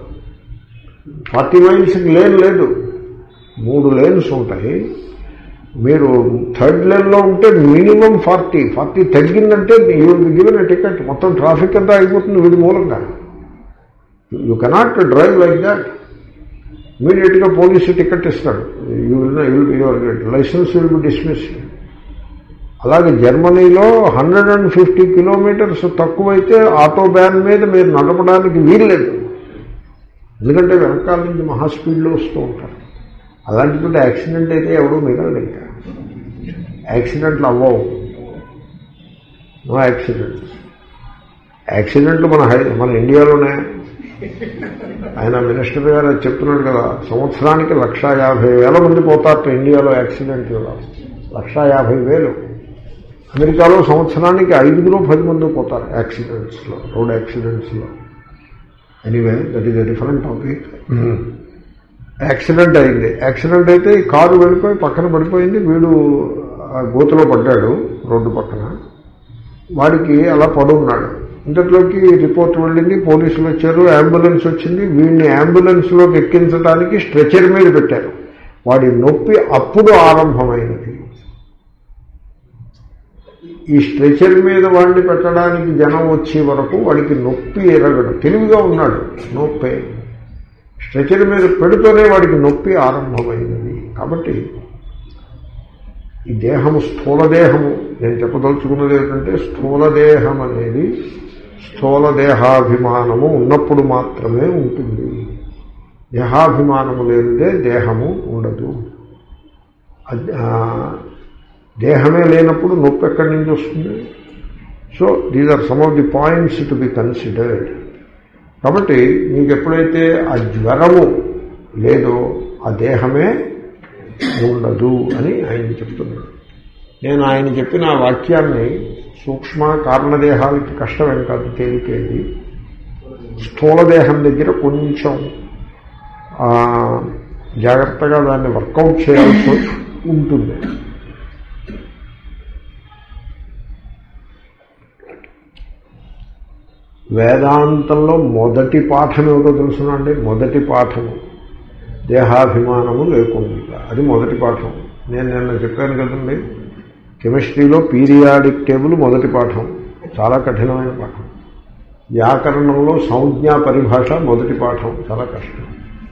forty మైల్స్కి లేన్ లేదు మూడు లేన్స్ ఉంటాయి మీరు థర్డ్ లైన్లో ఉంటే మినిమం ఫార్టీ ఫార్టీ తగ్గిందంటే you will given a ticket మొత్తం ట్రాఫిక్ అంతా అయిపోతుంది వీడి మూలంగా you cannot drive like that ఇమీడియట్గా పోలీసు టికెట్ ఇస్తాడు you will your licence will be dismiss అలాగే జర్మనీలో హండ్రెడ్ అండ్ ఫిఫ్టీ కిలోమీటర్స్ తక్కువైతే ఆటో బ్యాన్ మీద మీరు నడపడానికి వీల్లేదు ఎందుకంటే వెనకాల నుంచి మహా స్పీడ్లో వస్తూ ఉంటారు అలాంటిది యాక్సిడెంట్ అయితే ఎవడూ మిగలడు ఇంకా యాక్సిడెంట్లు అవ్వవు నో యాక్సిడెంట్స్ యాక్సిడెంట్లు మన హై మన ఇండియాలోనే ఆయన మినిస్టర్ గారు అది చెప్తున్నాడు కదా సంవత్సరానికి లక్ష యాభై వేల మంది పోతారట ఇండియాలో యాక్సిడెంట్లో లక్ష యాభై వేలు అమెరికాలో సంవత్సరానికి ఐదుగురు పది మంది పోతారు యాక్సిడెంట్స్లో రోడ్ యాక్సిడెంట్స్లో anyway that is a different topic accident అయింది యాక్సిడెంట్ అయితే ఈ కారు వెళ్ళిపోయి పక్కన పడిపోయింది వీడు ఆ గోతులో పడ్డాడు రోడ్డు పక్కన వాడికి అలా పడున్నాడు ఇంతట్లోకి రిపోర్ట్ వెళ్ళింది పోలీసులు వచ్చారు అంబులెన్స్ వచ్చింది వీడిని అంబులెన్స్లోకి ఎక్కించడానికి స్ట్రెచర్ మీద పెట్టారు వాడి నొప్పి అప్పుడు ఆరంభమైనది ఈ స్ట్రెచర్ మీద వాడిని పెట్టడానికి జనం వచ్చే వరకు వాడికి నొప్పి ఎరగడు తెలివిగా ఉన్నాడు నొప్పి స్ట్రెచర్ మీద పెడుతూనే వాడికి నొప్పి ఆరంభమైనది కాబట్టి ఈ దేహము స్థూల దేహము నేను చెప్పదలుచుకున్నది ఏంటంటే స్థూల దేహం అనేది స్థూల దేహాభిమానము ఉన్నప్పుడు మాత్రమే ఉంటుంది దేహాభిమానము లేనిదే దేహము ఉండదు అది- ఆ, దేహమే లేనప్పుడు నొప్పి ఎక్కడి నుంచి వస్తుంది so these are some of the points to be considered కాబట్టి మీకు ఎప్పుడైతే ఆ జ్వరము లేదో ఆ దేహమే ఉండదు అని ఆయన చెప్తున్నాడు నేను ఆయన చెప్పిన ఆ వాక్యాన్ని సూక్ష్మ కారణదేహాలకి కష్టమేం కాదు తేలికేది స్థూలదేహం దగ్గర కొంచెం ఆ, జాగ్రత్తగా దాన్ని వర్కౌట్ చేయాల్సి ఉంటుంది వేదాంతంలో మొదటి పాఠం ఏమిటో తెలుసునండి మొదటి పాఠము దేహాభిమానము లేకుండా అది మొదటి పాఠం నేను నిన్న చెప్పాను కదండి కెమిస్ట్రీలో పీరియాడిక్ టేబుల్ మొదటి పాఠం చాలా కఠినమైన పాఠం వ్యాకరణంలో సంజ్ఞా పరిభాష మొదటి పాఠం చాలా కష్టం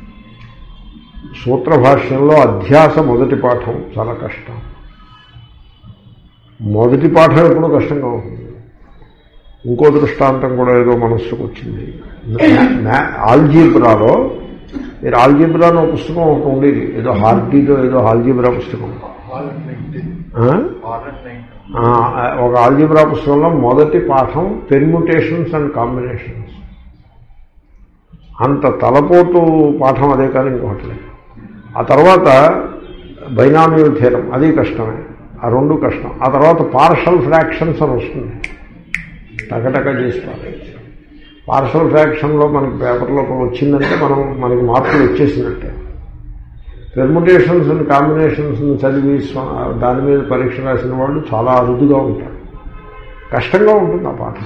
సూత్ర భాష్యంలో అధ్యాస మొదటి పాఠం చాలా కష్టం మొదటి పాఠం ఎప్పుడూ కష్టంగా ఉంటుంది ఇంకో దృష్టాంతం కూడా ఏదో మనస్సుకు వచ్చింది ఆల్జీబ్రాలో మీరు ఆల్జీబ్రా అనే ఒక పుస్తకం ఒకటి ఉండేది ఏదో హార్డీలో ఏదో ఆల్జీబ్రా పుస్తకం ఆ? ఆ, ఒక ఆల్జీబ్రా పుస్తకంలో మొదటి పాఠం పెర్ముటేషన్స్ అండ్ కాంబినేషన్స్ అంత తలపోటు పాఠం అదే కానీ ఇంకొకటి లేదు ఆ తర్వాత బైనామియల్ థీరం అది కష్టమే ఆ రెండు కష్టం ఆ తర్వాత పార్షల్ ఫ్రాక్షన్స్ అని వస్తుంది టకటక చేస్తారు పార్షల్ ఫ్రాక్షన్లో మనకి పేపర్లో వచ్చిందంటే మనం మనకి మార్కులు వచ్చేసినట్టే పెర్ముటేషన్స్ అండ్ కాంబినేషన్స్ చదివి స్వ- దాని మీద పరీక్ష రాసిన వాళ్ళు చాలా అరుదుగా ఉంటారు కష్టంగా ఉంటుంది ఆ పాఠం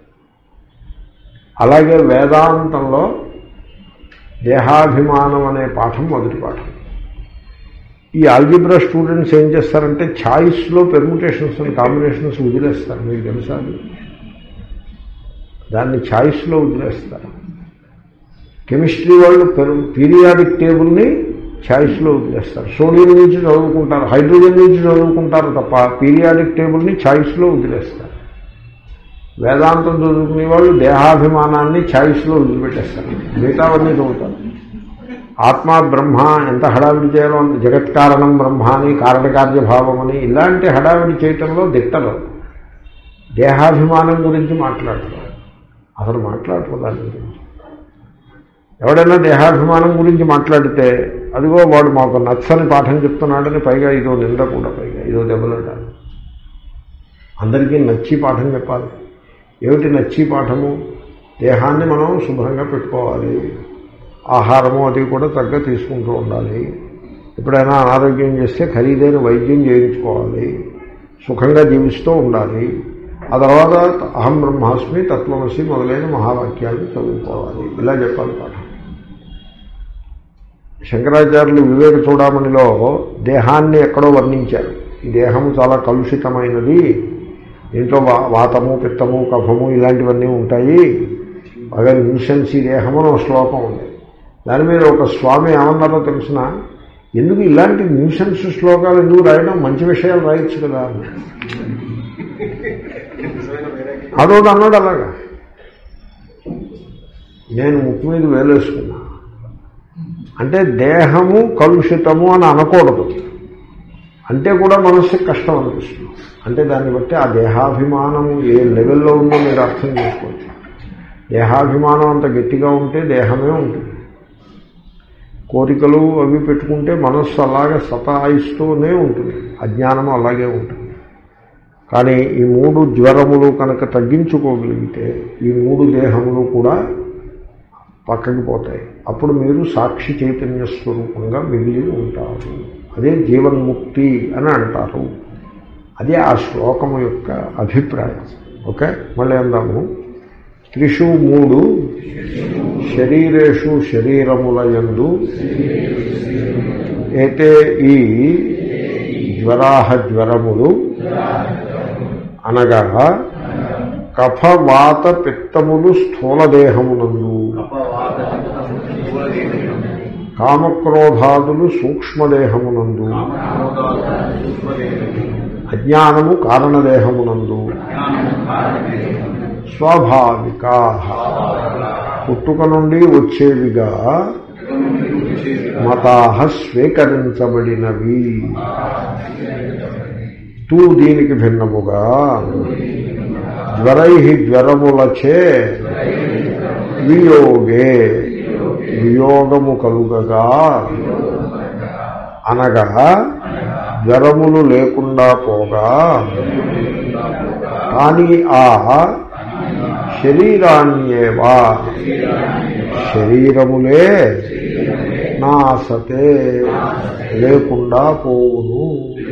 అలాగే వేదాంతంలో దేహాభిమానం అనే పాఠం మొదటి పాఠం ఈ ఆల్జిబ్రా స్టూడెంట్స్ ఏం చేస్తారంటే ఛాయిస్లో పెర్ముటేషన్స్ అండ్ కాంబినేషన్స్ వదిలేస్తారు మీకు తెలుసా అది? దాన్ని ఛాయిస్లో వదిలేస్తారు కెమిస్ట్రీ వాళ్ళు పెరు పీరియాడిక్ టేబుల్ని ఛాయిస్లో వదిలేస్తారు సోడియం నుంచి చదువుకుంటారు హైడ్రోజన్ నుంచి చదువుకుంటారు తప్ప పీరియాడిక్ టేబుల్ని ఛాయిస్లో వదిలేస్తారు వేదాంతం చదువుకునే వాళ్ళు దేహాభిమానాన్ని ఛాయిస్లో వదిలిపెట్టేస్తారు మిగతావన్నీ చదువుతారు ఆత్మ బ్రహ్మ ఎంత హడావిడి చేయాలో అంత జగత్కారణం బ్రహ్మ అని కారణకార్యభావం అని ఇలాంటి హడావిడి చేయటంలో దిట్టలు దేహాభిమానం గురించి మాట్లాడతారు అసలు మాట్లాడరు దాని గురించి ఎవడైనా దేహాభిమానం గురించి మాట్లాడితే అదిగో వాడు మాకు నచ్చని పాఠం చెప్తున్నాడని పైగా ఇదో నింద కూడా పైగా ఇదో దెబ్బలాట అందరికీ నచ్చి పాఠం చెప్పాలి ఏమిటి నచ్చి పాఠము దేహాన్ని మనం శుభ్రంగా పెట్టుకోవాలి ఆహారము అది కూడా తగ్గ తీసుకుంటూ ఉండాలి ఎప్పుడైనా అనారోగ్యం చేస్తే ఖరీదైన వైద్యం చేయించుకోవాలి సుఖంగా జీవిస్తూ ఉండాలి ఆ తర్వాత అహం బ్రహ్మాస్మి తత్వమసి మొదలైన మహావాక్యాలు చదువుకోవాలి ఇలా చెప్పాలి పాఠం శంకరాచార్యులు వివేక చూడమనిలో దేహాన్ని ఎక్కడో వర్ణించారు ఈ దేహము చాలా కలుషితమైనది దీంట్లో వా- వాతము పిత్తము కఫము ఇలాంటివన్నీ ఉంటాయి బాగా న్యూసెన్స్ ఈ దేహము అని ఒక శ్లోకం ఉంది దాని మీద ఒక స్వామి ఏమన్నారో తెలిసిన ఎందుకు ఇలాంటి న్యూసెన్స్ శ్లోకాలు ఎందుకు రాయడం మంచి విషయాలు రాయొచ్చు కదా అన్నారు. అదొకటి అన్నాడు అలాగా నేను ముక్కు మీద వేలేసుకున్నా అంటే దేహము కలుషితము అని అనకూడదు అంటే కూడా మనస్సుకి కష్టం అనిపిస్తుంది అంటే దాన్ని బట్టి ఆ దేహాభిమానము ఏ లెవెల్లో ఉందో మీరు అర్థం చేసుకోవచ్చు దేహాభిమానం అంత గట్టిగా ఉంటే దేహమే ఉంటుంది కోరికలు అవి పెట్టుకుంటే మనస్సు అలాగే సతాయిస్తూనే ఉంటుంది అజ్ఞానం అలాగే ఉంటుంది కానీ ఈ మూడు జ్వరములు కనుక తగ్గించుకోగలిగితే ఈ మూడు దేహములు కూడా పక్కకి పోతాయి అప్పుడు మీరు సాక్షి చైతన్య స్వరూపంగా మిగిలి ఉంటారు అదే జీవన్ముక్తి అని అంటారు అదే ఆ శ్లోకము యొక్క అభిప్రాయం ఓకే మళ్ళీ అందాము త్రిషు మూడు శరీరేషు శరీరములయందు అయితే ఈ జ్వరాహ జ్వరములు అనగా కఫ వాత పిత్తములు స్థూల దేహమునందు కామక్రోధాదులు సూక్ష్మదేహమునందు అజ్ఞానము కారణదేహమునందు స్వాభావికా పుట్టుక నుండి వచ్చేవిగా మతాహ స్వీకరించబడినవి తూ దీనికి భిన్నముగా జ్వరై జ్వరములచే వియోగే వియోగము కలుగగా అనగా జ్వరములు లేకుండా పోగా కానీ ఆ శరీరాన్యేవా శరీరములే నాసతే లేకుండా పోవును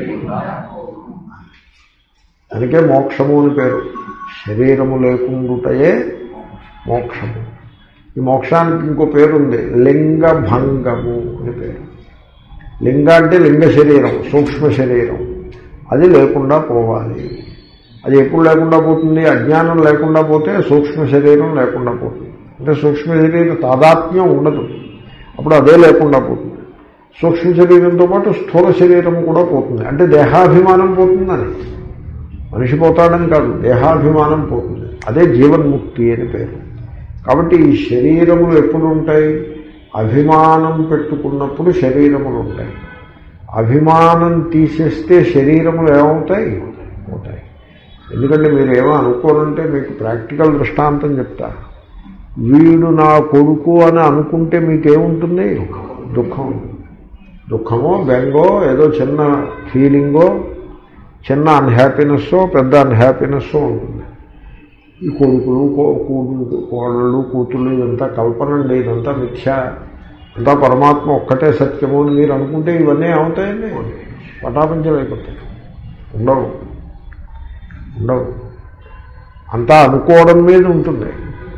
దానికే మోక్షము అని పేరు శరీరము లేకుండుటయే మోక్షము ఈ మోక్షానికి ఇంకో పేరుంది లింగ భంగము అని పేరు లింగ అంటే లింగ శరీరం సూక్ష్మ శరీరం అది లేకుండా పోవాలి అది ఎప్పుడు లేకుండా పోతుంది అజ్ఞానం లేకుండా పోతే సూక్ష్మ శరీరం లేకుండా పోతుంది అంటే సూక్ష్మ శరీరం తాదాత్మ్యం ఉండదు అప్పుడు అదే లేకుండా పోతుంది సూక్ష్మ శరీరంతో పాటు స్థూల శరీరం కూడా పోతుంది అంటే దేహాభిమానం పోతుందని మనిషి పోతాడని కాదు దేహాభిమానం పోతుంది అదే జీవన్ముక్తి అని పేరు కాబట్టి ఈ శరీరములు ఎప్పుడు ఉంటాయి అభిమానం పెట్టుకున్నప్పుడు శరీరములు ఉంటాయి అభిమానం తీసేస్తే శరీరములు ఏమవుతాయి అవుతాయి ఎందుకంటే మీరు ఏమో అనుకోనంటే మీకు ప్రాక్టికల్ దృష్టాంతం చెప్తా వీడు నా కొడుకు అని అనుకుంటే మీకేముంటుంది దుఃఖం దుఃఖమో బెంగో ఏదో చిన్న ఫీలింగో చిన్న అన్హ్యాపీనెస్సో పెద్ద అన్హ్యాపీనెస్సో ఉంటుంది ఈ కొడుకులు కో- కూతుళ్ళు కోడళ్ళు కూతుళ్ళు ఇదంతా కల్పన అండి ఇదంతా మిథ్య అంతా పరమాత్మ ఒక్కటే సత్యము అని మీరు అనుకుంటే ఇవన్నీ ఏమవుతాయండి పటాపించలేకపోతాయి ఉండవు ఉండవు అంతా అనుకోవడం మీద ఉంటుంది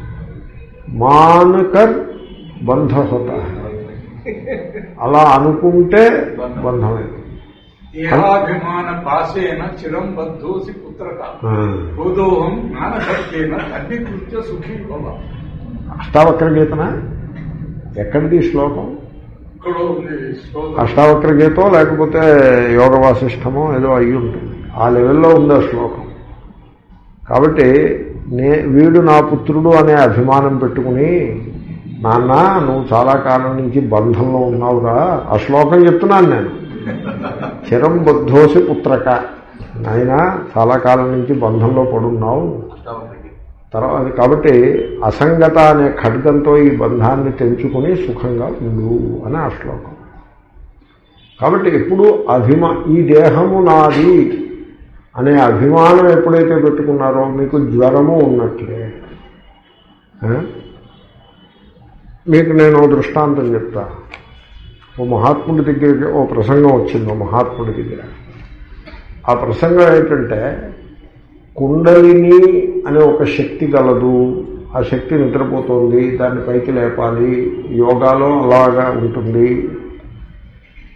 మానకర్ బంధ హోతా హై. అలా అనుకుంటే బంధమే దేహాభిమాన పాశేన చిరం బద్ధోసి పుత్రక ఆ. బోధోహం జ్ఞానసత్యేన అగ్నికృత్య సుఖీ భవ అష్టావక్ర గీతన ఎక్కడిది ఈ శ్లోకం ఇక్కడ ఉంది శ్లోకం అష్టావక్ర గీతో లేకపోతే యోగ వాసిష్టమో ఏదో అయ్యి ఉంటుంది ఆ లెవెల్లో ఉంది ఆ శ్లోకం కాబట్టి నే వీడు నా పుత్రుడు అనే అభిమానం పెట్టుకుని నాన్న నువ్వు చాలా కాలం నుంచి బంధంలో ఉన్నావురా ఆ శ్లోకం చెప్తున్నాను నేను చిరం బుద్ధోసి పుత్రక నాయన చాలా కాలం నుంచి బంధంలో పడున్నావు తర్వాత కాబట్టి అసంగత అనే ఖడ్గంతో ఈ బంధాన్ని తెంచుకుని సుఖంగా ఉండు అని ఆ శ్లోకం కాబట్టి ఎప్పుడు అభిమా ఈ దేహము నాది అనే అభిమానం ఎప్పుడైతే పెట్టుకున్నారో మీకు జ్వరము ఉన్నట్లే ఆ? మీకు నేను ఓ దృష్టాంతం చెప్తా ఓ మహాత్ముడి దగ్గరికి ఓ ప్రసంగం వచ్చింది ఓ మహాత్ముడి దగ్గర ఆ ప్రసంగం ఏంటంటే కుండలిని అనే ఒక శక్తి గలదు ఆ శక్తి నిద్రపోతుంది దాన్ని పైకి లేపాలి యోగాలో అలాగా ఉంటుంది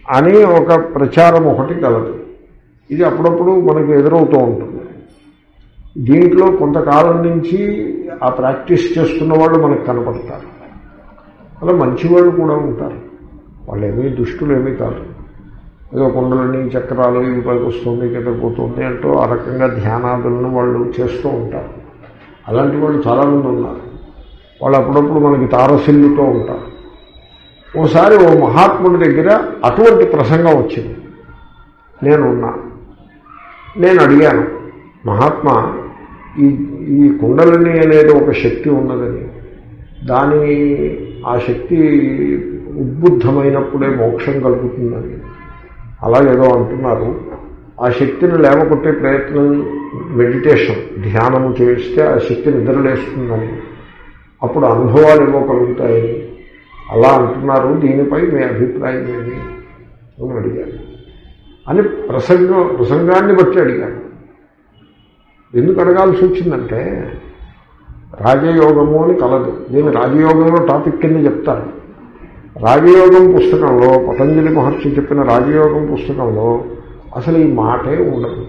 అని ఒక ప్రచారం ఒకటి కలదు ఇది అప్పుడప్పుడు మనకు ఎదురవుతూ ఉంటుంది దీంట్లో కొంతకాలం నుంచి ఆ ప్రాక్టీస్ చేస్తున్న వాళ్ళు మనకు కనపడతారు అలా మంచివాళ్ళు కూడా ఉంటారు వాళ్ళు ఏమీ దుష్టులు ఏమీ కాదు ఏదో కుండలని చక్రాలు ఇవి పైకి వస్తుంది కింద పోతుంది అంటూ ఆ రకంగా ధ్యానాదులను వాళ్ళు చేస్తూ ఉంటారు అలాంటి వాళ్ళు చాలామంది ఉన్నారు వాళ్ళు అప్పుడప్పుడు మనకి తారసిల్లుతూ ఉంటారు ఓసారి ఓ మహాత్ముడి దగ్గర అటువంటి ప్రసంగం వచ్చింది నేనున్నా నేను అడిగాను మహాత్మా ఈ ఈ కుండలిని అనేది ఒక శక్తి ఉన్నదని దాని ఆ శక్తి ఉద్బుద్ధమైనప్పుడే మోక్షం కలుగుతుందని అలాగేదో అంటున్నారు ఆ శక్తిని లేవకొట్టే ప్రయత్నం మెడిటేషన్ ధ్యానము చేస్తే ఆ శక్తి నిద్రలేస్తుందని అప్పుడు అనుభవాలు ఏవో కలుగుతాయని అలా అంటున్నారు దీనిపై మీ అభిప్రాయం ఏమి అని అడిగాను అని ప్రసంగం ప్రసంగాన్ని బట్టి అడిగాను ఎందుకు అడగాల్సి వచ్చిందంటే రాజయోగము అని కలదు నేను రాజయోగంలో టాపిక్ కింద చెప్తాను రాజయోగం పుస్తకంలో పతంజలి మహర్షి చెప్పిన రాజయోగం పుస్తకంలో అసలు ఈ మాటే ఉండదు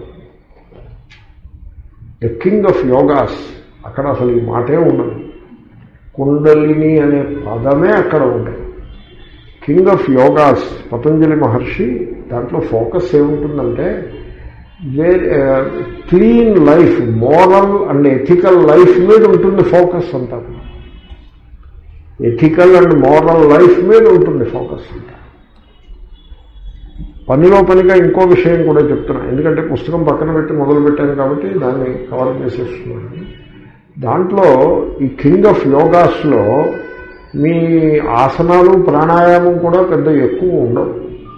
ద కింగ్ ఆఫ్ యోగాస్ అక్కడ అసలు ఈ మాటే ఉండదు కుండలిని అనే పదమే అక్కడ ఉండదు king of yogas Patanjali Maharshi దాంట్లో ఫోకస్ ఏముంటుందంటే వేరే clean life moral and ethical life మీద ఉంటుంది ఫోకస్ అంతా ఎథికల్ అండ్ మోరల్ లైఫ్ మీద ఉంటుంది ఫోకస్ అంతా పనిలో పనిగా ఇంకో విషయం కూడా చెప్తున్నా ఎందుకంటే పుస్తకం పక్కన పెట్టి మొదలు పెట్టాను కాబట్టి దాన్ని కవర్ చేసేస్తున్నాను దాంట్లో ఈ కింగ్ ఆఫ్ యోగాస్లో మీ ఆసనాలు ప్రాణాయామం కూడా పెద్ద ఎక్కువ ఉండవు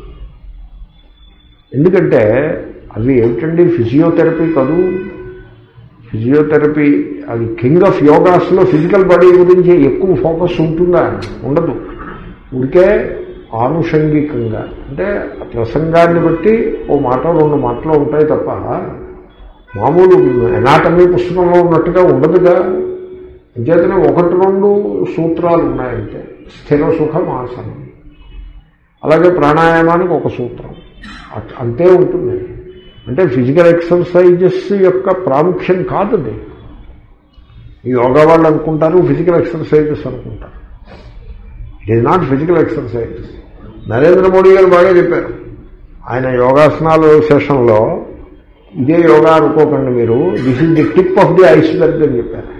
ఎందుకంటే అవి ఏమిటండి ఫిజియోథెరపీ కాదు ఫిజియోథెరపీ అది కింగ్ ఆఫ్ యోగాస్లో ఫిజికల్ బాడీ గురించి ఎక్కువ ఫోకస్ ఉంటుందా ఉండదు ఉడికే ఆనుషంగికంగా అంటే ప్రసంగాన్ని బట్టి ఓ మాట రెండు మాటలు ఉంటాయి తప్ప మామూలు ఎనాటమీ పుస్తకంలో ఉన్నట్టుగా ఉండదుగా అంచేతనే ఒకటి రెండు సూత్రాలు ఉన్నాయంటే స్థిర సుఖం ఆసనం అలాగే ప్రాణాయామానికి ఒక సూత్రం అట్- అంతే ఉంటుంది అంటే ఫిజికల్ ఎక్సర్సైజెస్ యొక్క ప్రాముఖ్యం కాదు అది ఈ యోగా వాళ్ళు అనుకుంటారు ఫిజికల్ ఎక్సర్సైజెస్ అనుకుంటారు it is not physical exercise Narendra Modi గారు బాగా చెప్పారు ఆయన యోగాసనాలు సెషన్లో ఇదే యోగా అనుకోకండి మీరు this is the tip of the iceberg అని చెప్పారు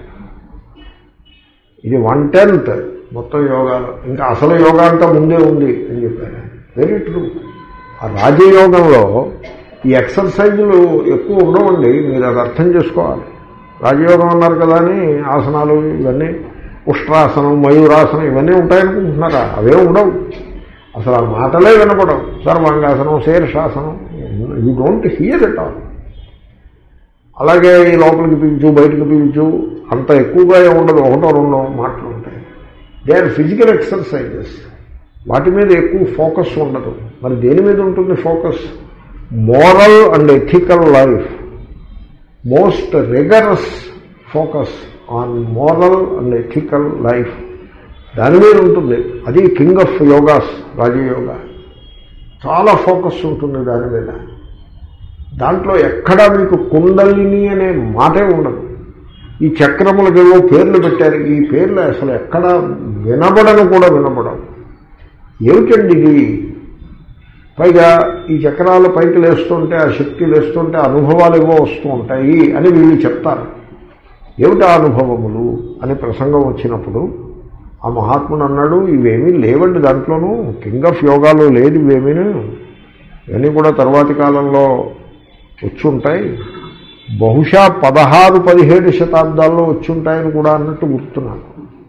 ఇది వన్ టెన్త్ మొత్తం యోగాలో ఇంకా అసలు యోగా అంతా ముందే ఉంది అని చెప్పారు వెరీ ట్రూ ఆ రాజయోగంలో ఈ ఎక్సర్సైజులు ఎక్కువ ఉండవండి మీరు అది అర్థం చేసుకోవాలి రాజయోగం అన్నారు కదా అని ఆసనాలు ఇవన్నీ ఉష్ట్రాసనం మయూరాసనం ఇవన్నీ ఉంటాయనుకుంటున్నారా అవే ఉండవు అసలు ఆ మాటలే వినపడవు సర్వాంగాసనం శీర్షాసనం you don't hear at all అలాగే ఈ లోపలికి పీల్చు బయటకు పీల్చు అంత ఎక్కువగా ఏం ఉండదు ఒకటో రెండో మాటలు ఉంటాయి దే ఆర్ ఫిజికల్ ఎక్సర్సైజెస్ వాటి మీద ఎక్కువ ఫోకస్ ఉండదు మరి దేని మీద ఉంటుంది focus moral and ethical life most rigorous focus on moral and ethical life దాని మీద ఉంటుంది అది కింగ్ ఆఫ్ యోగాస్ రాజయోగా చాలా ఫోకస్ ఉంటుంది దాని మీద దాంట్లో ఎక్కడా మీకు కుండలిని అనే మాటే ఉండదు ఈ చక్రములకు ఏవో పేర్లు పెట్టారు ఈ పేర్లు అసలు ఎక్కడ వినబడను కూడా వినబడవు ఏమిటండి ఇది పైగా ఈ చక్రాల పైకి లేస్తుంటే ఆ శక్తి లేస్తుంటే అనుభవాలు ఏవో వస్తూ ఉంటాయి అని వీళ్ళు చెప్తారు ఏమిటి ఆ అనుభవములు అని ప్రసంగం వచ్చినప్పుడు ఆ మహాత్ముడు అన్నాడు ఇవేమీ లేవండి దాంట్లోనూ కింగ్ ఆఫ్ యోగాలో లేదు ఇవేమీను ఇవన్నీ కూడా తర్వాతి కాలంలో వచ్చి ఉంటాయి బహుశా పదహారు పదిహేడు శతాబ్దాల్లో వచ్చి ఉంటాయని కూడా అన్నట్టు గుర్తున్నాను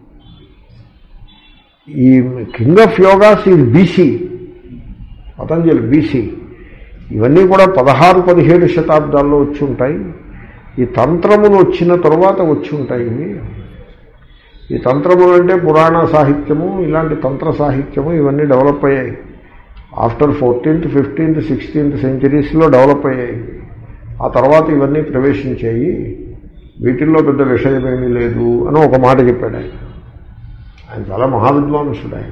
ఈ కింగ్ ఆఫ్ యోగాస్ ఇది బీసీ పతంజలి బీసీ ఇవన్నీ కూడా పదహారు పదిహేడు శతాబ్దాల్లో వచ్చి ఉంటాయి ఈ తంత్రములు వచ్చిన తరువాత వచ్చి ఉంటాయి ఇవి ఈ తంత్రములు అంటే పురాణ సాహిత్యము ఇలాంటి తంత్ర సాహిత్యము ఇవన్నీ డెవలప్ అయ్యాయి ఆఫ్టర్ ఫోర్టీన్త్ ఫిఫ్టీన్త్ సిక్స్టీన్త్ సెంచరీస్లో డెవలప్ అయ్యాయి ఆ తర్వాత ఇవన్నీ ప్రవేశించాయి వీటిల్లో పెద్ద విషయమేమీ లేదు అని ఒక మాట చెప్పాడు ఆయన ఆయన చాలా మహావిద్వాంసుడు ఆయన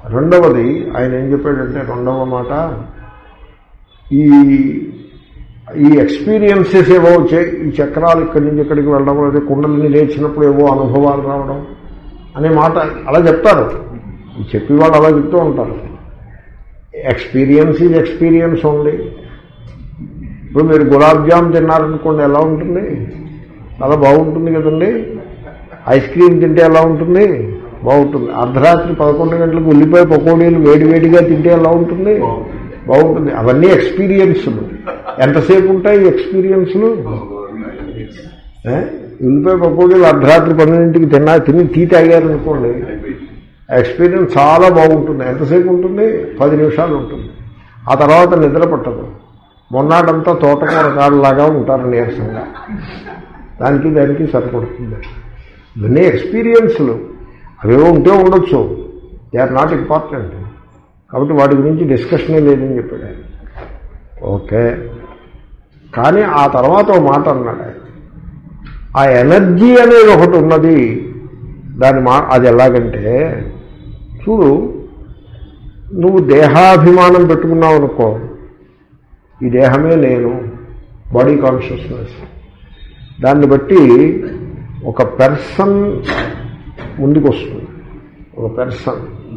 రెండవది ఆయన ఏం చెప్పాడంటే రెండవ మాట ఈ ఈ ఎక్స్పీరియన్సెస్ ఏవో వచ్చాయి ఈ చక్రాలు ఇక్కడి నుంచి ఇక్కడికి వెళ్ళడం లేదా కుండలిని లేచినప్పుడు ఏవో అనుభవాలు రావడం అనే మాట అలా చెప్తారు ఈ చెప్పి వాళ్ళు అలా చెప్తూ ఉంటారు ఎక్స్పీరియన్స్ ఈజ్ ఎక్స్పీరియన్స్ ఓన్లీ ఇప్పుడు మీరు గులాబ్ జామ్ తిన్నారనుకోండి ఎలా ఉంటుంది చాలా బాగుంటుంది కదండి ఐస్ క్రీమ్ తింటే ఎలా ఉంటుంది బాగుంటుంది అర్ధరాత్రి పదకొండు గంటలకు ఉల్లిపాయ పకోడీలు వేడివేడిగా తింటే ఎలా ఉంటుంది బాగుంటుంది అవన్నీ ఎక్స్పీరియన్స్లు ఎంతసేపు ఉంటాయి ఈ ఎక్స్పీరియన్స్లు ఏ? ఉల్లిపాయ పకోడీలు అర్ధరాత్రి పన్నెండింటికి తిన్నా తిని టీ తాగారనుకోండి ఆ ఎక్స్పీరియన్స్ చాలా బాగుంటుంది ఎంతసేపు ఉంటుంది పది నిమిషాలు ఉంటుంది ఆ తర్వాత నిద్ర పట్టదు మొన్నాడంతా తోటకూర కాడలాగా ఉంటారు నీరసంగా దానికి దానికి సరిపడుతుంది ఇవన్నీ ఎక్స్పీరియన్స్లు అవేవో ఉంటే ఉండొచ్చు దే ఆర్ నాట్ ఇంపార్టెంట్ కాబట్టి వాటి గురించి డిస్కషనే లేదని చెప్పాడు ఆయన ఓకే కానీ ఆ తర్వాత ఒక మాట అన్నాడు ఆయన ఆ ఎనర్జీ అనేది ఒకటి ఉన్నది దాని మా అది ఎలాగంటే చూడు నువ్వు దేహాభిమానం పెట్టుకున్నావు అనుకో ఈ దేహమే నేను బాడీ కాన్షియస్నెస్ దాన్ని బట్టి ఒక పెర్సన్ ముందుకు వస్తుంది ఒక పెర్సన్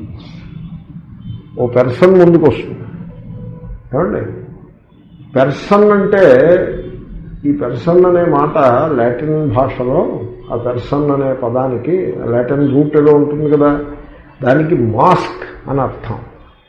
ఓ పెర్సన్ ముందుకు వస్తుంది ఏమండి పెర్సన్ అంటే ఈ పెర్సన్ అనే మాట లాటిన్ భాషలో ఆ పెర్సన్ అనే పదానికి లాటిన్ రూట్ ఏదో ఉంటుంది కదా దానికి మాస్క్ అని అర్థం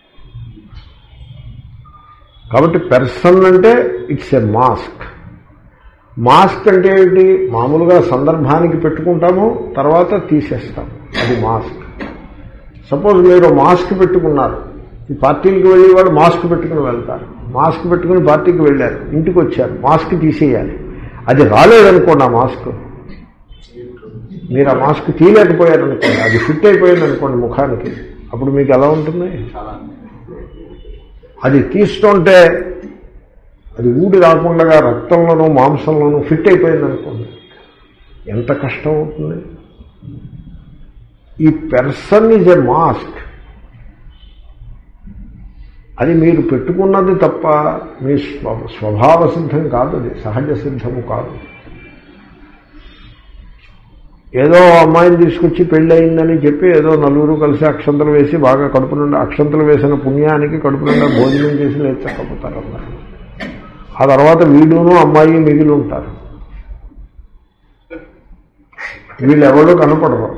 కాబట్టి పెర్సన్ అంటే ఇట్స్ ఎ మాస్క్ మాస్క్ అంటే ఏంటి మామూలుగా సందర్భానికి పెట్టుకుంటాము తర్వాత తీసేస్తాము అది మాస్క్ సపోజ్ మీరు మాస్క్ పెట్టుకున్నారు ఈ పార్టీలకు వెళ్ళి వాళ్ళు మాస్క్ పెట్టుకుని వెళ్తారు మాస్క్ పెట్టుకుని పార్టీకి వెళ్ళారు ఇంటికి వచ్చారు మాస్క్ తీసేయాలి అది రాలేదనుకోండి ఆ మాస్క్ మీరు ఆ మాస్క్ తీయలేకపోయారనుకోండి అది ఫిట్ అయిపోయింది అనుకోండి ముఖానికి అప్పుడు మీకు ఎలా ఉంటుంది అది తీస్తుంటే అది ఊడి రాకుండా రక్తంలోనూ మాంసంలోనూ ఫిట్ అయిపోయింది అనుకోండి ఎంత కష్టం అవుతుంది ఈ పెర్సన్ ఈజ్ ఎ మాస్క్ అది మీరు పెట్టుకున్నది తప్ప మీ స్వ స్వభావ సిద్ధం కాదు అది సహజ సిద్ధము కాదు ఏదో అమ్మాయిని తీసుకొచ్చి పెళ్ళి అయిందని చెప్పి ఏదో నలుగురు కలిసి అక్షంతలు వేసి బాగా కడుపు నిండా అక్షంతలు వేసిన పుణ్యానికి కడుపు నిండా భోజనం చేసి లేచకపోతారు అందరూ ఆ తర్వాత వీడును అమ్మాయి మిగిలి ఉంటారు వీళ్ళెవరూ కనపడరు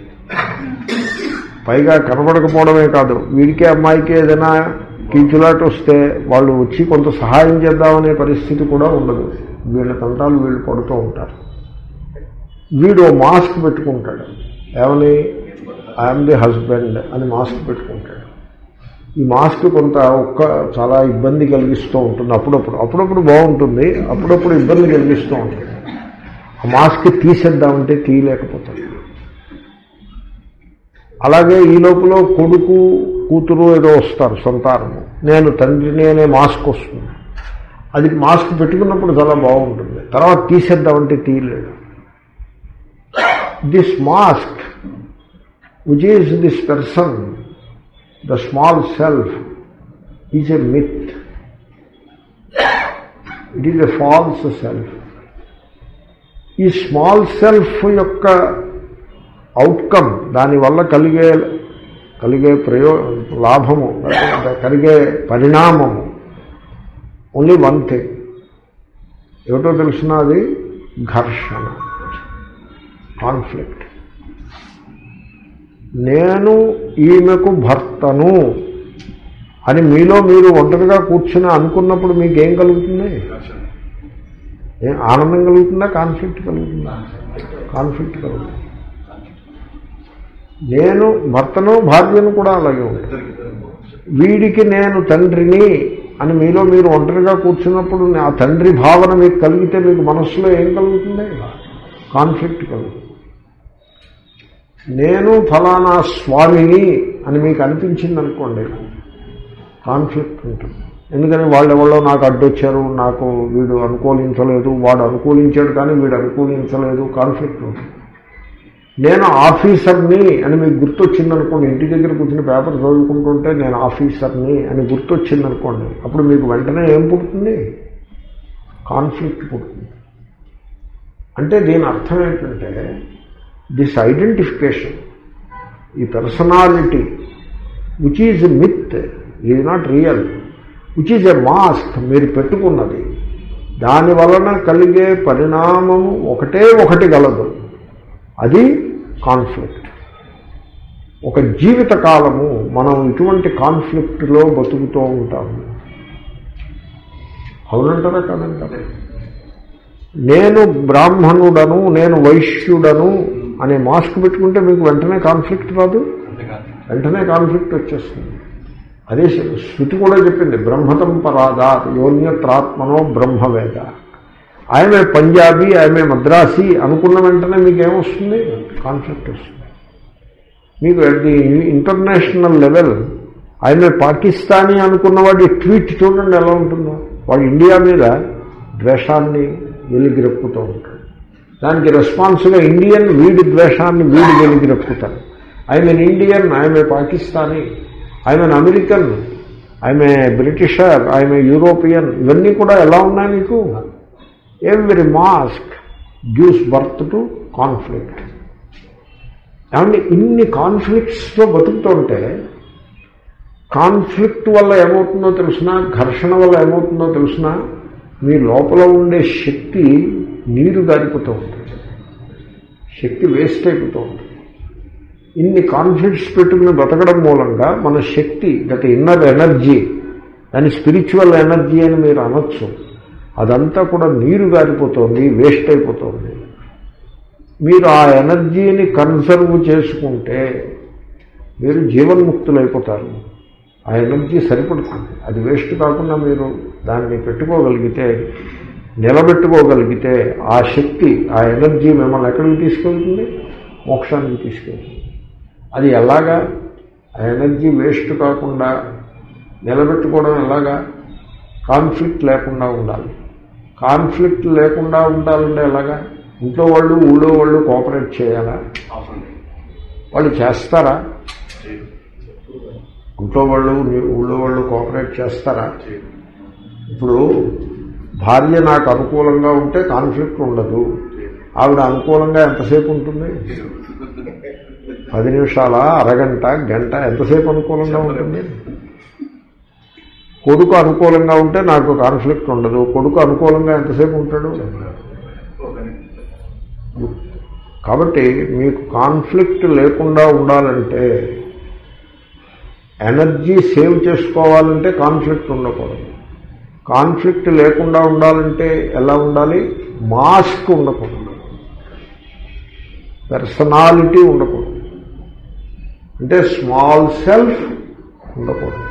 పైగా కనపడకపోవడమే కాదు వీడికి అమ్మాయికి ఏదైనా కీచులాట వస్తే వాళ్ళు వచ్చి కొంత సహాయం చేద్దామనే పరిస్థితి కూడా ఉండదు వీళ్ళ తంటాలు వీళ్ళు పడుతూ ఉంటారు వీడు ఓ మాస్క్ పెట్టుకుంటాడు ఏమని ఐఎమ్ ది హస్బెండ్ అని మాస్క్ పెట్టుకుంటాడు ఈ మాస్క్ కొంత ఒక్క చాలా ఇబ్బంది కలిగిస్తూ ఉంటుంది అప్పుడప్పుడు అప్పుడప్పుడు బాగుంటుంది అప్పుడప్పుడు ఇబ్బంది కలిగిస్తూ ఉంటుంది ఆ మాస్క్ తీసేద్దామంటే తీయలేకపోతాడు అలాగే ఈ లోపల కొడుకు కూతురు ఏదో వస్తారు సంతానము నేను తండ్రిని అనే మాస్క్ వస్తుంది అది మాస్క్ పెట్టుకున్నప్పుడు చాలా బాగుంటుంది తర్వాత తీసేద్దామంటే తీయలేడు this mask which is this person the small self is a myth it is a false self ఈ స్మాల్ సెల్ఫ్ యొక్క అవుట్కమ్ దానివల్ల కలిగే కలిగే ప్రయో లాభము లేకపోతే కలిగే పరిణామము ఓన్లీ వన్ థింగ్ ఏమిటో తెలిసిన అది ఘర్షణ కాన్ఫ్లిక్ట్ నేను ఈమెకు భర్తను అని మీలో మీరు ఒంటరిగా కూర్చుని అనుకున్నప్పుడు మీకేం కలుగుతుంది ఏం ఆనందం కలుగుతుందా కాన్ఫ్లిక్ట్ కలుగుతుందా కాన్ఫ్లిక్ట్ కలుగుతుంది నేను భర్తను భార్యను కూడా అలాగే ఉంటుంది వీడికి నేను తండ్రిని అని మీలో మీరు ఒంటరిగా కూర్చున్నప్పుడు ఆ తండ్రి భావన మీకు కలిగితే మీకు మనస్సులో ఏం కలుగుతుంది కాన్ఫ్లిక్ట్ కలుగుతుంది నేను ఫలానా స్వామిని అని మీకు అనిపించింది అనుకోండి కాన్ఫ్లిక్ట్ ఉంటుంది ఎందుకని వాళ్ళు ఎవరో నాకు అడ్డొచ్చారు నాకు వీడు అనుకూలించలేదు వాడు అనుకూలించాడు కానీ వీడు అనుకూలించలేదు కాన్ఫ్లిక్ట్ ఉంటుంది నేను ఆఫీసర్ని అని మీకు గుర్తొచ్చిందనుకోండి ఇంటి దగ్గర కూర్చుని పేపర్ చదువుకుంటుంటే నేను ఆఫీసర్ని అని గుర్తొచ్చిందనుకోండి అప్పుడు మీకు వెంటనే ఏం పుడుతుంది కాన్ఫ్లిక్ట్ పుడుతుంది అంటే దీని అర్థం ఏంటంటే దిస్ ఐడెంటిఫికేషన్ ఈ personality which is myth is not real which is a mask మీరు పెట్టుకున్నది దాని వలన కలిగే పరిణామము ఒకటే ఒకటి గలదు అది కాన్ఫ్లిక్ట్ ఒక జీవిత కాలము మనం ఇటువంటి కాన్ఫ్లిక్ట్లో బతుకుతూ ఉంటాము అవునంటారా కాదంటారా నేను బ్రాహ్మణుడను నేను వైశ్యుడను అనే మాస్క్ పెట్టుకుంటే మీకు వెంటనే కాన్ఫ్లిక్ట్ రాదు వెంటనే కాన్ఫ్లిక్ట్ వచ్చేస్తుంది అదే శృతి కూడా చెప్పింది బ్రహ్మతం పరాదాత్ యోన్యత్రాత్మనో బ్రహ్మవేద ఆయమే పంజాబీ ఆయమే మద్రాసి అనుకున్న వెంటనే మీకు ఏమొస్తుంది కాన్ఫ్లిక్ట్ వస్తుంది మీకు at the international level I am a Pakistani అనుకున్నవాడి ట్వీట్ చూడండి ఎలా ఉంటుందో వాడు ఇండియా మీద ద్వేషాన్ని వెలిగిరెప్పుతూ ఉంటాడు దానికి రెస్పాన్స్గా ఇండియన్ వీడి ద్వేషాన్ని వీడి వెలిగిరెప్పుతాడు I'm Indian I'm Pakistani I'm American I'm Britisher I'm European ఇవన్నీ కూడా ఎలా ఉన్నాయి మీకు every mask gives birth to conflict ఏమంటే ఇన్ని కాన్ఫ్లిక్ట్స్తో బతుకుతుంటే కాన్ఫ్లిక్ట్ వల్ల ఏమవుతుందో తెలిసిన ఘర్షణ వల్ల ఏమవుతుందో తెలిసిన మీ లోపల ఉండే శక్తి నీరు గారిపోతూ ఉంటుంది శక్తి వేస్ట్ అయిపోతూ ఉంటుంది ఇన్ని కాన్ఫ్లిక్ట్స్ పెట్టుకుని బతకడం మూలంగా మన శక్తి దట్ ఇన్నర్ ఎనర్జీ దాని స్పిరిచువల్ ఎనర్జీ అని మీరు అనొచ్చు అదంతా కూడా నీరు గారిపోతుంది వేస్ట్ అయిపోతుంది మీరు ఆ ఎనర్జీని కన్సర్వ్ చేసుకుంటే మీరు జీవన్ముక్తులైపోతారు ఆ ఎనర్జీ సరిపడుతుంది అది వేస్ట్ కాకుండా మీరు దాన్ని పెట్టుకోగలిగితే నిలబెట్టుకోగలిగితే ఆ శక్తి ఆ ఎనర్జీ మిమ్మల్ని ఎక్కడికి తీసుకెళ్తుంది మోక్షానికి తీసుకెళ్తుంది అది ఎలాగా ఆ ఎనర్జీ వేస్ట్ కాకుండా నిలబెట్టుకోవడం ఎలాగా కాన్ఫ్లిక్ట్ లేకుండా ఉండాలి కాన్ఫ్లిక్ట్ లేకుండా ఉండాలంటే ఎలాగా ఇంట్లో వాళ్ళు ఊళ్ళో వాళ్ళు కోఆపరేట్ చేయాలా వాళ్ళు చేస్తారా ఇంట్లో వాళ్ళు ఊళ్ళో వాళ్ళు కోఆపరేట్ చేస్తారా ఇప్పుడు భార్య నాకు అనుకూలంగా ఉంటే కాన్ఫ్లిక్ట్ ఉండదు ఆవిడ అనుకూలంగా ఎంతసేపు ఉంటుంది పది నిమిషాల అరగంట గంట ఎంతసేపు అనుకూలంగా ఉంటుంది కొడుకు అనుకూలంగా ఉంటే నాకు కాన్ఫ్లిక్ట్ ఉండదు కొడుకు అనుకూలంగా ఎంతసేపు ఉంటాడు కాబట్టి మీకు కాన్ఫ్లిక్ట్ లేకుండా ఉండాలంటే ఎనర్జీ సేవ్ చేసుకోవాలంటే కాన్ఫ్లిక్ట్ ఉండకూడదు కాన్ఫ్లిక్ట్ లేకుండా ఉండాలంటే ఎలా ఉండాలి మాస్క్ ఉండకూడదు పర్సనాలిటీ ఉండకూడదు అంటే స్మాల్ సెల్ఫ్ ఉండకూడదు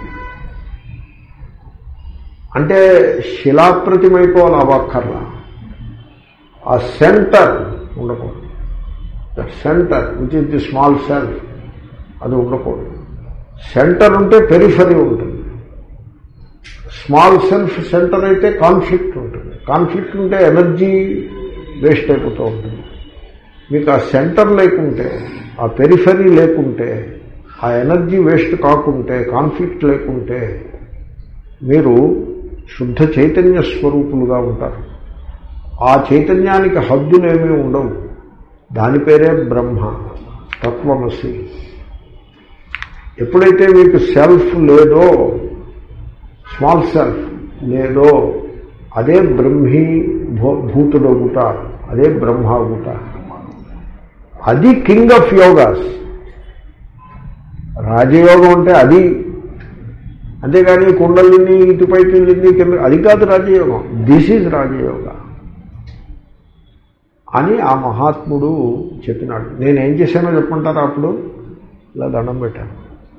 అంటే శిలాప్రతిమైపోవాలి అవ్వక్కర్లా ఆ సెంటర్ ఉండకూడదు that centre which is the small self అది ఉండకూడదు సెంటర్ ఉంటే పెరిఫరీ ఉంటుంది స్మాల్ సెల్ఫ్ సెంటర్ అయితే కాన్ఫ్లిక్ట్ ఉంటుంది కాన్ఫ్లిక్ట్ ఉంటే ఎనర్జీ వేస్ట్ అయిపోతూ ఉంటుంది మీకు ఆ సెంటర్ లేకుంటే ఆ పెరిఫరీ లేకుంటే ఆ ఎనర్జీ వేస్ట్ కాకుంటే కాన్ఫ్లిక్ట్ లేకుంటే మీరు శుద్ధ చైతన్య స్వరూపులుగా ఉంటారు ఆ చైతన్యానికి హద్దులేమీ ఉండవు దాని పేరే బ్రహ్మ తత్వమసి ఎప్పుడైతే మీకు సెల్ఫ్ లేదో స్మాల్ సెల్ఫ్ లేదో అదే బ్రహ్మీ భూతుడగుట అదే బ్రహ్మాగుట అది కింగ్ ఆఫ్ యోగాస్ రాజయోగం అంటే అది అంతేగాని కుండలిని ఇటుపైకి వెళ్ళింది కింద అది కాదు రాజయోగం దిస్ ఈజ్ రాజయోగ అని ఆ మహాత్ముడు చెప్పినాడు నేనేం చేశానో చెప్పంటారా అప్పుడు ఇలా దండం పెట్టాను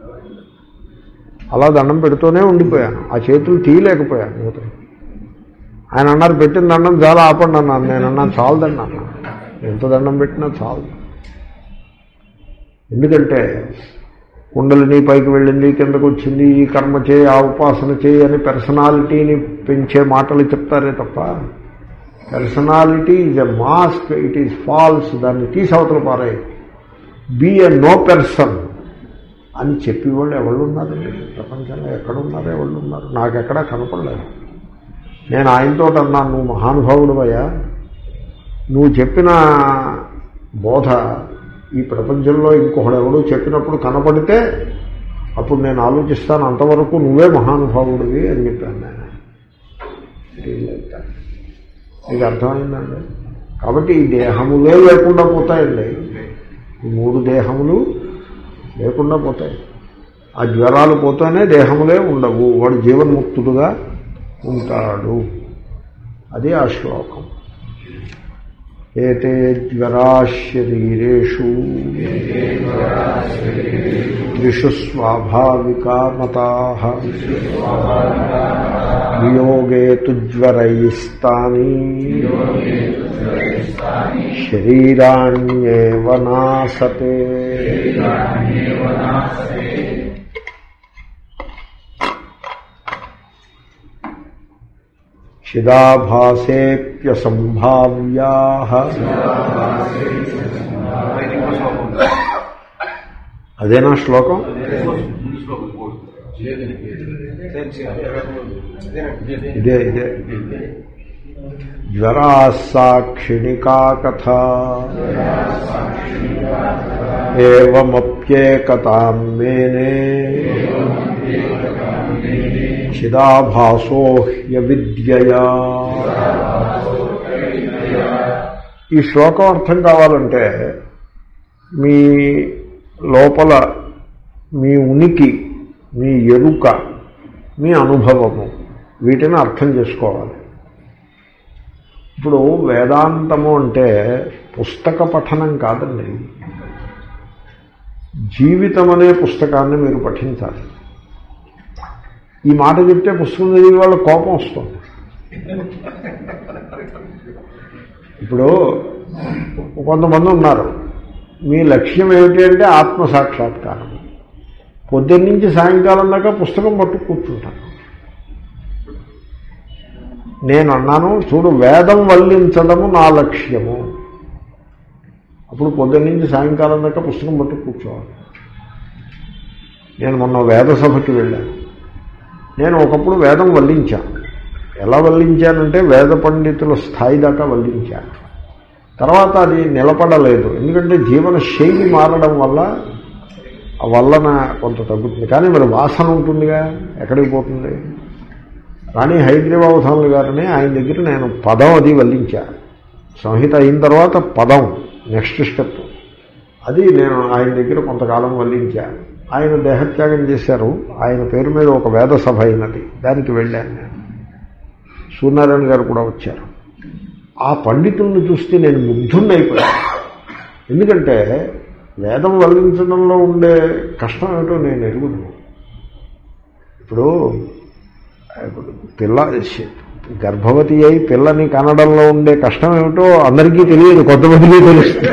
అలా దండం పెడుతూనే ఉండిపోయాను ఆ చేతులు తీయలేకపోయాను యువతలు ఆయన అన్నారు పెట్టిన దండం చాలా ఆపండి అన్నాను నేను అన్నాను చాలదండి అన్నా ఎంత దండం పెట్టినా చాలు ఎందుకంటే కుండలిని పైకి వెళ్ళింది కిందకు వచ్చింది ఈ కర్మ చేయి ఆ ఉపాసన చేయి అని పర్సనాలిటీని పెంచే మాటలు చెప్తారే తప్ప personality is a mask it is false దాన్ని తీసి అవతల పారాయి బీ ఏ నో పెర్సన్ అని చెప్పేవాళ్ళు ఎవళ్ళు ఉన్నారండి ప్రపంచంలో ఎక్కడున్నారు ఎవళ్ళు ఉన్నారు నాకెక్కడా కనపడలేదు నేను ఆయనతో అన్నాను నువ్వు మహానుభావుడు అయ్యా నువ్వు చెప్పిన బోధ ఈ ప్రపంచంలో ఇంకొకడు ఎవడో చెప్పినప్పుడు కనపడితే అప్పుడు నేను ఆలోచిస్తాను అంతవరకు నువ్వే మహానుభావుడివి అని చెప్పాను నేను మీకు అర్థమైందండి కాబట్టి ఈ దేహములే లేకుండా పోతాయండి ఈ మూడు దేహములు లేకుండా పోతాయి ఆ జ్వరాలు పోతేనే దేహములే ఉండవు వాడు జీవన్ముక్తుడుగా ఉంటాడు అది ఆ శ్లోకం ఏతే జ్వరా శరీరేషు త్రిషు స్వాభావికా మతా వియోగే తు జ్వరైస్తాని శరీరాణ్యేవ నాసతే చిదాభాసేప్యసంభావ్యా అదేనా శ్లోకం ఇదే ఇదే జ్వరా సాక్షిణికా కథ ఏమప్యేకతాం మేనే చిదాభాసోహ్య విద్యయా ఈ శ్లోకం అర్థం కావాలంటే మీ లోపల మీ ఉనికి మీ ఎరుక మీ అనుభవము వీటిని అర్థం చేసుకోవాలి ఇప్పుడు వేదాంతము అంటే పుస్తక పఠనం కాదండి జీవితం అనే పుస్తకాన్ని మీరు పఠించాలి ఈ మాట చెప్తే పుస్తకం చదివే వాళ్ళ కోపం వస్తుంది ఇప్పుడు కొంతమంది ఉన్నారు మీ లక్ష్యం ఏమిటి అంటే ఆత్మ సాక్షాత్కారం పొద్దున్న నుంచి సాయంకాలం దాకా పుస్తకం పట్టు కూర్చుంటాను నేను అన్నాను చూడు వేదం వల్లించడము నా లక్ష్యము అప్పుడు పొద్దున్న నుంచి సాయంకాలం దాకా పుస్తకం పట్టు కూర్చోవాలి నేను మొన్న వేద సభకి వెళ్ళాను నేను ఒకప్పుడు వేదం వల్లించాను ఎలా వల్లించానంటే వేద పండితుల స్థాయి దాకా వల్లించాను తర్వాత అది నిలబడలేదు ఎందుకంటే జీవన శైలి మారడం వల్ల ఆ వల్లన కొంత తగ్గుతుంది కానీ మరి వాసన ఉంటుందిగా ఎక్కడికి పోతుంది రాణి హైదరాబాద్ గారిని ఆయన దగ్గర నేను పదం అది వల్లించాను సంహిత అయిన తర్వాత పదం నెక్స్ట్ స్టెప్ అది నేను ఆయన దగ్గర కొంతకాలం వల్లించాను ఆయన దేహత్యాగం చేశారు ఆయన పేరు మీద ఒక వేద సభ అయినది దానికి వెళ్ళాను నేను సూర్యనారాయణ గారు కూడా వచ్చారు ఆ పండితులను చూస్తే నేను ముగ్ధున్నైపోయాను ఎందుకంటే వేదం వల్లించడంలో ఉండే కష్టం ఏమిటో నేను ఎరుగును ఇప్పుడు ఇప్పుడు పిల్ల గర్భవతి అయి పిల్లని కనడంలో ఉండే కష్టం ఏమిటో అందరికీ తెలియదు కొంతమందికి తెలుస్తుంది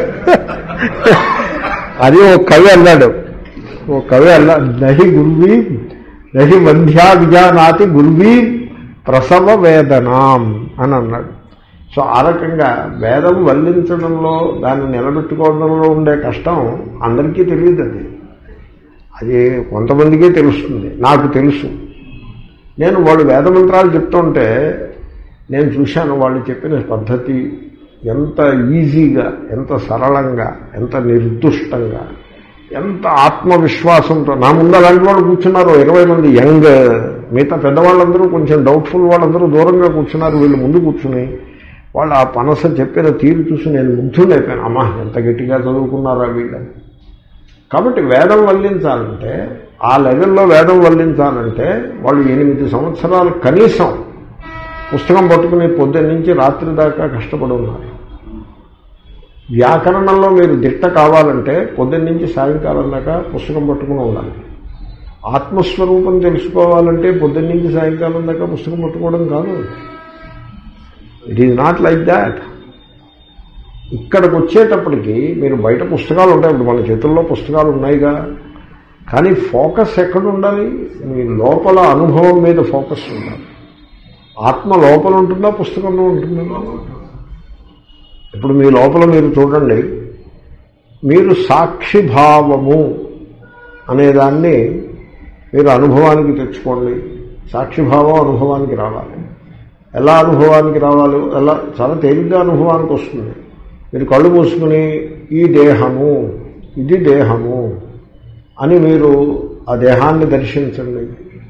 అది ఒక కవి అన్నాడు ఓ కవి అన్నా నహి గురువి నహి వంధ్యా విజానాతి గురువి ప్రసవ వేదనాం అని అన్నాడు సో ఆ రకంగా వేదం వల్లించడంలో దాన్ని నిలబెట్టుకోవడంలో ఉండే కష్టం అందరికీ తెలియదు అది అది కొంతమందికే తెలుస్తుంది నాకు తెలుసు నేను వాళ్ళు వేదమంత్రాలు చెప్తుంటే నేను చూశాను వాళ్ళు చెప్పిన పద్ధతి ఎంత ఈజీగా ఎంత సరళంగా ఎంత నిర్దుష్టంగా ఎంత ఆత్మవిశ్వాసంతో నా ముందు అలాంటి వాళ్ళు కూర్చున్నారు ఇరవై మంది యంగ్ మిగతా పెద్దవాళ్ళందరూ కొంచెం డౌట్ఫుల్ వాళ్ళందరూ దూరంగా కూర్చున్నారు వీళ్ళు ముందు కూర్చుని వాళ్ళు ఆ పనస చెప్పిన తీరు చూసి నేను ముగ్ధుడైపోయాను అమ్మా ఎంత గట్టిగా చదువుకున్నారా వీళ్ళని కాబట్టి వేదం వల్లించాలంటే ఆ లెవెల్లో వేదం వల్లించాలంటే వాళ్ళు ఎనిమిది సంవత్సరాలు కనీసం పుస్తకం పట్టుకుని పొద్దున్న నుంచి రాత్రి దాకా కష్టపడి ఉన్నారు వ్యాకరణంలో మీరు దిట్ట కావాలంటే పొద్దున్న నుంచి సాయంకాలం దాకా పుస్తకం పట్టుకుని ఉండాలి ఆత్మస్వరూపం తెలుసుకోవాలంటే పొద్దున్న నుంచి సాయంకాలం దాకా పుస్తకం పట్టుకోవడం కాదు it is not like that ఇక్కడికి వచ్చేటప్పటికి మీరు బయట పుస్తకాలు ఉంటాయి ఇప్పుడు మన చేతుల్లో పుస్తకాలు ఉన్నాయిగా కానీ ఫోకస్ ఎక్కడ ఉండాలి మీ లోపల అనుభవం మీద ఫోకస్ ఉండాలి ఆత్మ లోపల ఉంటుందా పుస్తకంలో ఉంటుందా ఇప్పుడు మీ లోపల మీరు చూడండి మీరు సాక్షిభావము అనేదాన్ని మీరు అనుభవానికి తెచ్చుకోండి సాక్షిభావం అనుభవానికి రావాలి ఎలా అనుభవానికి రావాలి ఎలా చాలా తేలిగ్గా అనుభవానికి వస్తుంది మీరు కళ్ళు మూసుకుని ఈ దేహము ఇది దేహము అని మీరు ఆ దేహాన్ని దర్శించండి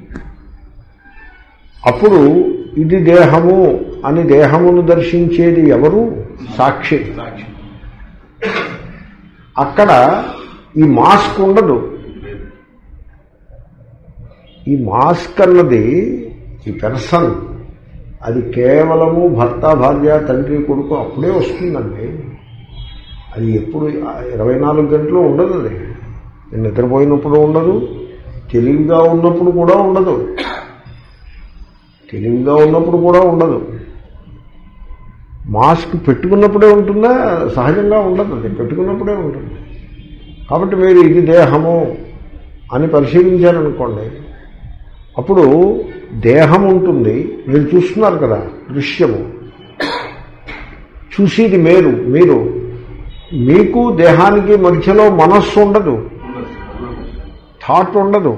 అప్పుడు ఇది దేహము అని దేహమును దర్శించేది ఎవరు సాక్షి అక్కడ ఈ మాస్క్ ఉండదు ఈ మాస్క్ అన్నది ఈ పెర్సన్ అది కేవలము భర్త భార్య తండ్రి కొడుకు అప్పుడే వస్తుందండి అది ఎప్పుడు ఇరవై నాలుగు గంటలు ఉండదు అది నిద్రపోయినప్పుడు ఉండదు తెలివిగా ఉన్నప్పుడు కూడా ఉండదు తెలివిగా ఉన్నప్పుడు కూడా ఉండదు మాస్క్ పెట్టుకున్నప్పుడే ఉంటుందా సహజంగా ఉండదు అది పెట్టుకున్నప్పుడే ఉంటుంది కాబట్టి మీరు ఇది దేహము అని పరిశీలించారనుకోండి అప్పుడు దేహం ఉంటుంది మీరు చూస్తున్నారు కదా దృశ్యము చూసేది మీరు మీరు మీకు దేహానికి మధ్యలో మనస్సు ఉండదు థాట్ ఉండదు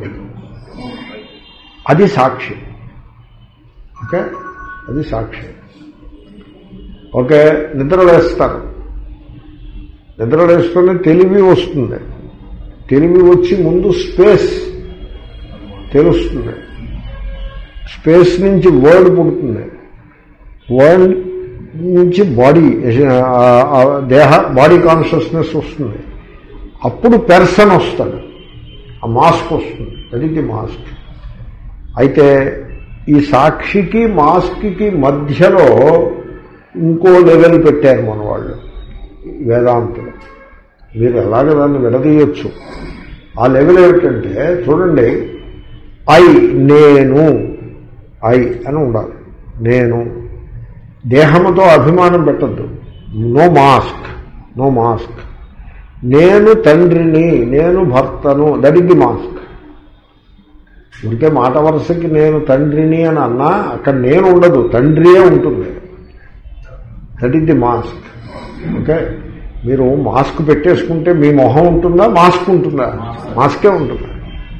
అది సాక్షి ఓకే అది సాక్షి ఓకే నిద్రలేస్తారు నిద్రలేస్తూనే తెలివి వస్తుంది తెలివి వచ్చి ముందు స్పేస్ తెలుస్తుంది స్పేస్ నుంచి వరల్డ్ పుడుతుంది వరల్డ్ నుంచి బాడీ దేహ బాడీ కాన్షియస్నెస్ వస్తుంది అప్పుడు పెర్సన్ వస్తాడు ఆ మాస్క్ వస్తుంది అది ది మాస్క్ అయితే ఈ సాక్షికి మాస్క్కి మధ్యలో ఇంకో లెవెల్ పెట్టారు మన వాళ్ళు వేదాంతులు మీరు ఎలాగ దాన్ని విడదీయచ్చు ఆ లెవెల్ ఏమిటంటే చూడండి ఐ నేను ఐ అని ఉండాలి నేను దేహముతో అభిమానం పెట్టద్దు నో మాస్క్ నో మాస్క్ నేను తండ్రిని నేను భర్తను దట్ ఇస్ ది మాస్క్ ఉంటే మాట వరుసకి నేను తండ్రిని అని అన్నా అక్కడ నేను ఉండదు తండ్రియే ఉంటుంది that is the mask okay మీరు మాస్క్ పెట్టేసుకుంటే మీ మొహం ఉంటుందా మాస్క్ ఉంటుందా మాస్కే ఉంటుందా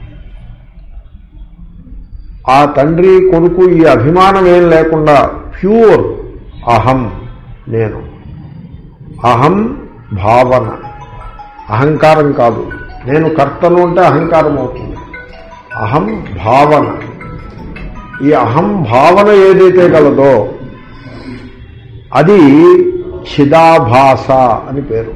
ఆ తండ్రి కొడుకు ఈ అభిమానం ఏం లేకుండా ప్యూర్ అహం నేను అహం భావన అహంకారం కాదు నేను కర్తను అంటే అహంకారం అవుతుంది అహం భావన ఈ అహం భావన ఏదైతే గలదో అది చిదాభాస అని పేరు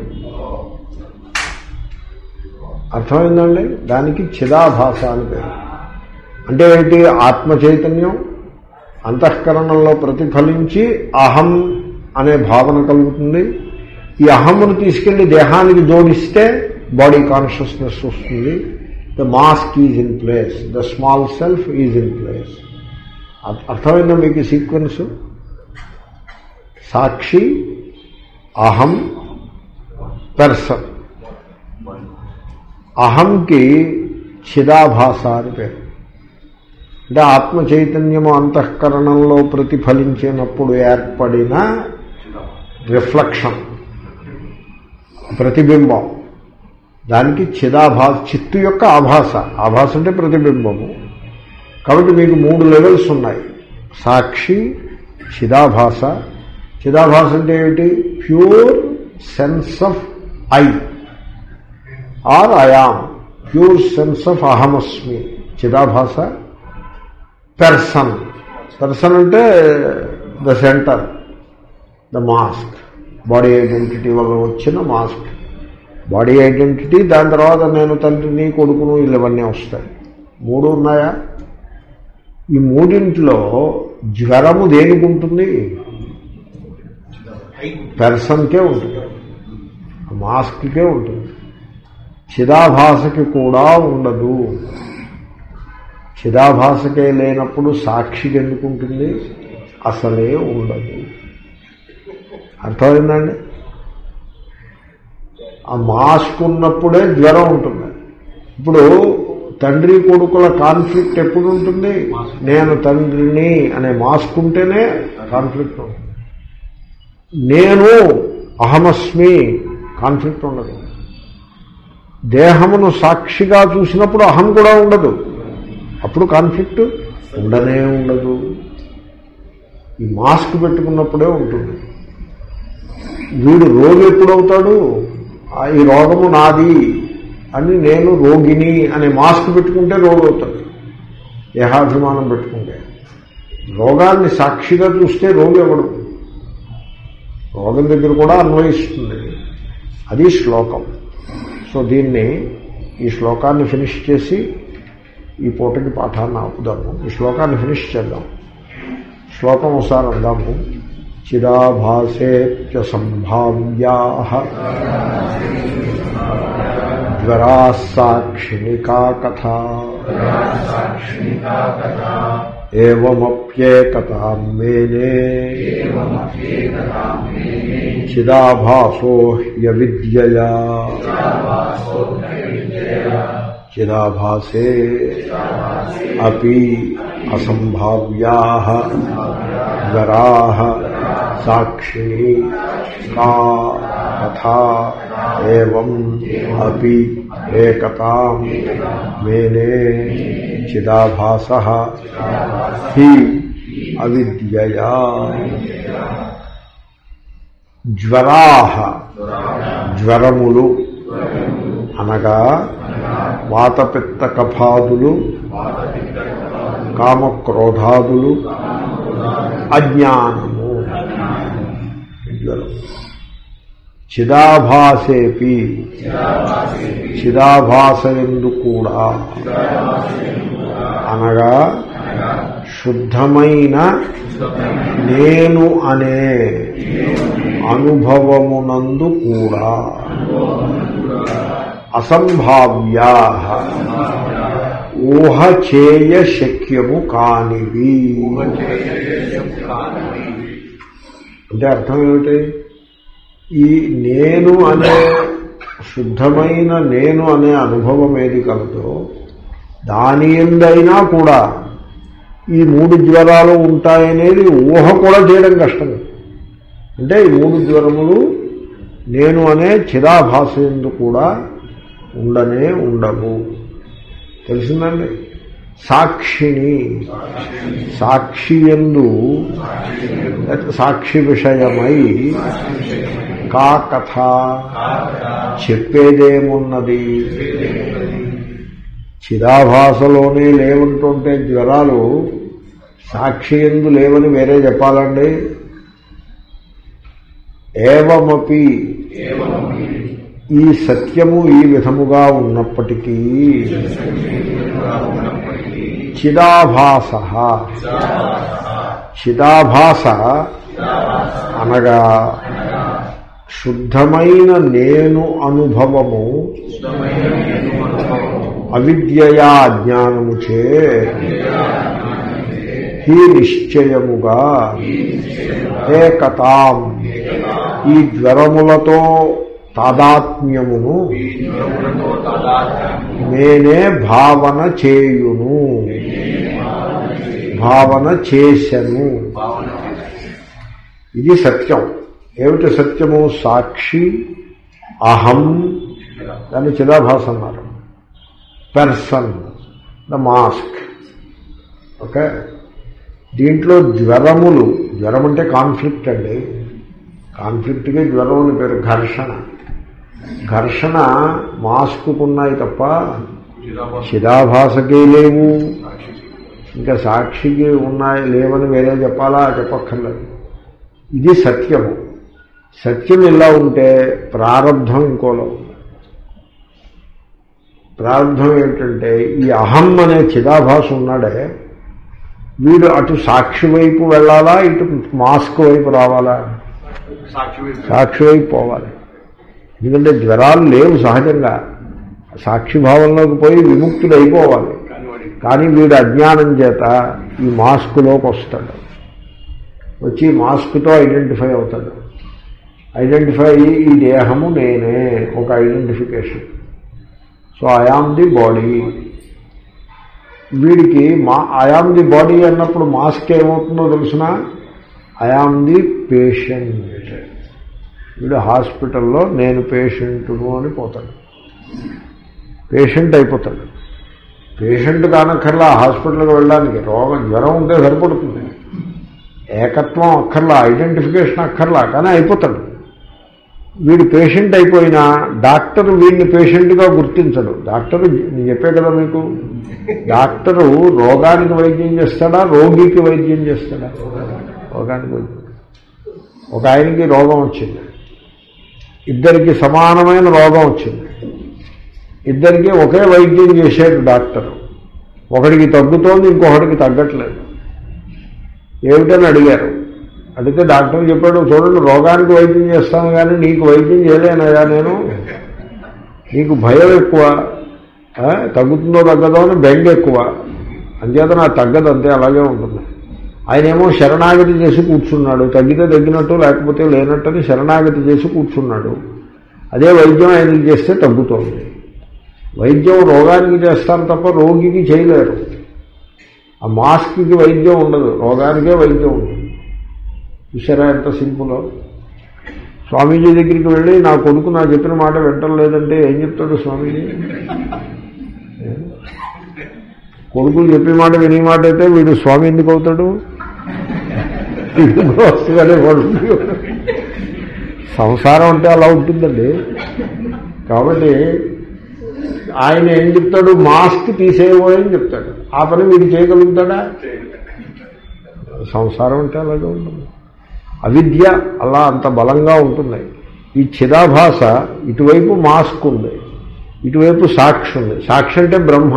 అర్థమైందండి దానికి చిదాభాస అని పేరు అంటే ఏంటి ఆత్మ చైతన్యం అంతఃకరణంలో ప్రతిఫలించి అహం అనే భావన కలుగుతుంది ఈ అహమ్మును తీసుకెళ్లి దేహానికి జోడిస్తే బాడీ కాన్షియస్నెస్ వస్తుంది the mask is in place the small self is in place అర్థమైందా మీకు ఈ సీక్వెన్స్ సాక్షి అహం పెర్సన్ అహంకి చిదాభాస అని పేరు అంటే ఆత్మ చైతన్యము అంతఃకరణంలో ప్రతిఫలించినప్పుడు ఏర్పడిన రిఫ్లెక్షన్ ప్రతిబింబం దానికి చిదాభాస చిత్తు యొక్క ఆభాస ఆభాస అంటే ప్రతిబింబము కాబట్టి మీకు మూడు లెవెల్స్ ఉన్నాయి సాక్షి చిదాభాస చిదాభాస అంటే ఏమిటి pure sense of I or I am pure sense of అహమస్మి చిదాభాస పెర్సన్ పెర్సన్ అంటే the centre the mask body identity వల్ల వచ్చిన మాస్క్ బాడీ ఐడెంటిటీ దాని తర్వాత నేను తండ్రిని కొడుకును ఇవన్నీ వస్తాయి మూడు ఉన్నాయా ఈ మూడింట్లో జ్వరము దేనికి ఉంటుంది పెర్సన్కే ఉంటుంది మాస్క్కే ఉంటుంది చిదాభాసకి కూడా ఉండదు చిదాభాసకే లేనప్పుడు సాక్షికి ఎందుకు ఉంటుంది అసలే ఉండదు అర్థమైందండి ఆ మాస్క్ ఉన్నప్పుడే జ్వరం ఉంటుంది ఇప్పుడు తండ్రి కొడుకుల కాన్ఫ్లిక్ట్ ఎప్పుడు ఉంటుంది నేను తండ్రిని అనే మాస్క్ ఉంటేనే కాన్ఫ్లిక్ట్ ఉంటుంది నేను అహమస్మి కాన్ఫ్లిక్ట్ ఉండదు దేహమును సాక్షిగా చూసినప్పుడు అహం కూడా ఉండదు అప్పుడు కాన్ఫ్లిక్ట్ ఉండనే ఉండదు ఈ మాస్క్ పెట్టుకున్నప్పుడే ఉంటుంది వీడు రోగి ఎప్పుడవుతాడు ఆ ఈ రోగము నాది అని నేను రోగిని అనే మాస్క్ పెట్టుకుంటే రోగి అవుతాడు దేహాభిమానం పెట్టుకుంటే రోగాన్ని సాక్షిగా చూస్తే రోగి ఎవడు రోగం దగ్గర కూడా అన్వయిస్తుంది అది శ్లోకం సో దీన్ని ఈ శ్లోకాన్ని ఫినిష్ చేసి ఈ పూటకి పాఠాన్ని ఆపుదాము ఈ శ్లోకాన్ని ఫినిష్ చేద్దాం శ్లోకం ఒకసారి అందాము చిదాభాసేత్య సంభావ్యా జ్వరా సాక్షిణికా కథ ఏమప్యేకతాం మేనే చిదాభాసో హ్యవిద్యయా చిదాభాసే అపి అసంభావ్యా జ్వరా సాక్షిణి కా కథా ఏం అపి ఏకతాం మేనే చిదాభాస హి అవిద్యయా జ్వరా జ్వరములు అనగా వాతపిత్త కఫాదులు కామక్రోధాదులు అజ్ఞానము జ్వరం చిదాభాసేపి చిదాభాసయందు కూడా అనగా శుద్ధమైన నేను అనే అనుభవమునందు కూడా అసంభావ్యా ఊహ చేయ శక్యము కానివి అంటే అర్థం ఏమిటి ఈ నేను అనే శుద్ధమైన నేను అనే అనుభవం ఏది కలదో దాని ఎందైనా కూడా ఈ మూడు జ్వరాలు ఉంటాయనేది ఊహ కూడా చేయడం కష్టం అంటే ఈ మూడు జ్వరములు నేను అనే చిరాభాష ఎందు కూడా ఉండనే ఉండవు తెలిసిందండి సాక్షిని సాక్షి ఎందు సాక్షి విషయమై కా కథ చెప్పేదేమున్నది చిదాభాసలోనే లేవంటుంటే జ్వరాలు సాక్షి ఎందు లేవని వేరే చెప్పాలండి ఏవమపి ఈ సత్యము ఈ విధముగా ఉన్నప్పటికీ చిదాభాస చిదాభాస అనగా శుద్ధమైన నేను అనుభవము అవిద్యయా జ్ఞానము చే హీ నిశ్చయముగా ఏకతాం ఈ జ్వరములతో తాదాత్మ్యమును నేనే భావన చేయును భావన చేశను ఇది సత్యం ఏమిటి సత్యము సాక్షి అహం దాన్ని చిదాభాస అన్నారు పెర్సన్ ద మాస్క్ ఓకే దీంట్లో జ్వరములు జ్వరం అంటే కాన్ఫ్లిక్ట్ అండి కాన్ఫ్లిక్ట్కి జ్వరం అని పేరు ఘర్షణ ఘర్షణ మాస్కుకున్నాయి తప్ప చిదాభాసకే లేవు ఇంకా సాక్షికి ఉన్నాయి లేవని వేరే చెప్పాలా చెప్పక్కర్లేదు ఇది సత్యము సత్యం ఇలా ఉంటే ప్రారంధం ఇంకోలో ఉంది. ప్రారంధం ఏమిటంటే ఈ అహం అనే చిదాభాస ఉన్నాడే వీడు అటు సాక్షి వైపు వెళ్ళాలా ఇటు మాస్క్ వైపు రావాలా సాక్షి వైపు పోవాలి ఎందుకంటే జ్వరాలు లేవు సహజంగా సాక్షి భావంలోకి పోయి విముక్తుడు అయిపోవాలి కానీ వీడు అజ్ఞానం చేత ఈ మాస్క్లోకి వస్తాడు వచ్చి మాస్క్తో ఐడెంటిఫై అవుతాడు ఐడెంటిఫై అయ్యి ఈ దేహము నేనే ఒక identification so I am the body వీడికి మా ఐఆమ్ ది బాడీ అన్నప్పుడు మాస్క్ ఏమవుతుందో తెలిసిన ఐఆమ్ ది పేషెంట్ వీడు హాస్పిటల్లో నేను పేషెంట్ను అని పోతాడు పేషెంట్ అయిపోతాడు పేషెంట్ కానక్కర్లా హాస్పిటల్కి వెళ్ళడానికి రోగం జ్వరం ఉంటే సరిపడుతుంది ఏకత్వం అక్కర్లా ఐడెంటిఫికేషన్ అక్కర్లా కానీ అయిపోతాడు వీడు పేషెంట్ అయిపోయినా డాక్టర్ వీడిని పేషెంట్గా గుర్తించడు డాక్టర్ నేను చెప్పే కదా మీకు డాక్టరు రోగానికి వైద్యం చేస్తాడా రోగికి వైద్యం చేస్తాడా రోగానికి వైద్యం ఒక ఆయనకి రోగం వచ్చింది ఇద్దరికి సమానమైన రోగం వచ్చింది ఇద్దరికి ఒకే వైద్యం చేశాడు డాక్టర్ ఒకడికి తగ్గుతోంది ఇంకొకడికి తగ్గట్లేదు ఏమిటని అడిగారు అడిగితే డాక్టర్ చెప్పాడు చూడండి రోగానికి వైద్యం చేస్తాను కానీ నీకు వైద్యం చేయలేనయా నేను నీకు భయం ఎక్కువ ఆ, తగ్గుతుందో తగ్గదో అని బెంగ ఎక్కువ అంచేత నాకు తగ్గదు అంతే అలాగే ఉంటుంది ఆయన ఏమో శరణాగతి చేసి కూర్చున్నాడు తగ్గితే తగ్గినట్టు లేకపోతే లేనట్టని శరణాగతి చేసి కూర్చున్నాడు అదే వైద్యం ఆయనకి చేస్తే తగ్గుతోంది వైద్యం రోగానికి చేస్తారు తప్ప రోగికి చేయలేరు ఆ మాస్క్కి వైద్యం ఉండదు రోగానికే వైద్యం ఉంటుంది చూసారా ఎంత సింపుల్ స్వామీజీ దగ్గరికి వెళ్ళి నా కొడుకు నా చెప్పిన మాట వింటలేదంటే ఏం చెప్తాడు స్వామీజీ ఏ? కొడుకులు చెప్పే మాట వినే మాట అయితే వీడు స్వామి ఎందుకు అవుతాడు వీడు వస్తుగానే వాడు సంసారం అంటే అలా ఉంటుందండి కాబట్టి ఆయన ఏం చెప్తాడు మాస్క్ తీసేయబోయని చెప్తాడు ఆ పని వీడు చేయగలుగుతాడా సంసారం అంటే అలాగే ఉంటుంది అవిద్య అలా అంత బలంగా ఉంటుంది ఈ చిదాభాష ఇటువైపు మాస్క్ ఉంది ఇటువైపు సాక్షి ఉంది సాక్షి అంటే బ్రహ్మ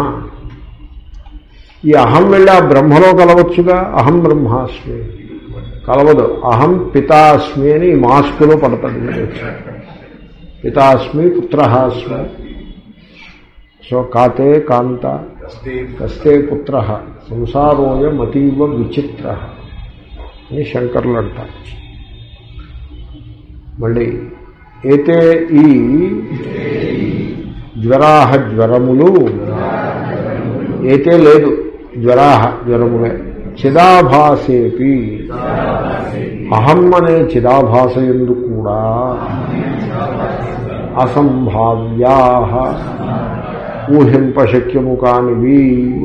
ఈ అహం వెళ్ళి ఆ బ్రహ్మలో కలవచ్చుగా అహం బ్రహ్మాస్మి కలవదు అహం పితాస్మి అని ఈ మాస్కులో పడతాడు వీడు. పితాస్మి పుత్రహాస్మి సో కాతే కాంత కస్తే పుత్ర సంసారోయం అతీవ విచిత్ర అని శంకర్లు అంటారు మళ్ళీ ఏతే ఈ జ్వరాహ జ్వరములు ఏతే లేదు జ్వరాహ జ్వరములే చిదాభాసేపి అహం అనే చిదాభాస ఎందు కూడా అసంభావ్యా ఊహింపశక్యము కానివి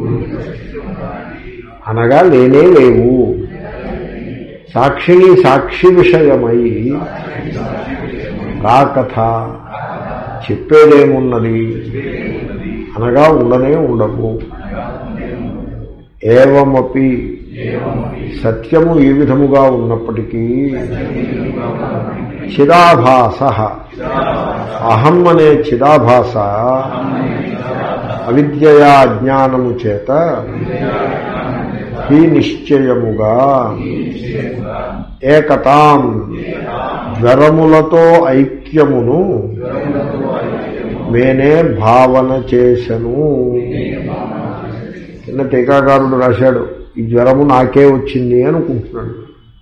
అనగా లేనే లేవు సాక్షిని సాక్షి విషయమై రాకథ చెప్పేదేమున్నది అనగా ఉండనే ఉండవు ఏవమపి సత్యము ఈ విధముగా ఉన్నప్పటికీ చిదాభాస అహం అనే చిదాభాస అవిద్యయా జ్ఞానము చేత ఈ నిశ్చయముగా ఏకతాం జ్వరములతో ఐక్యమును మేనే భావన చేశను కింద టీకాకారుడు రాశాడు ఈ జ్వరము నాకే వచ్చింది అనుకుంటున్నాడు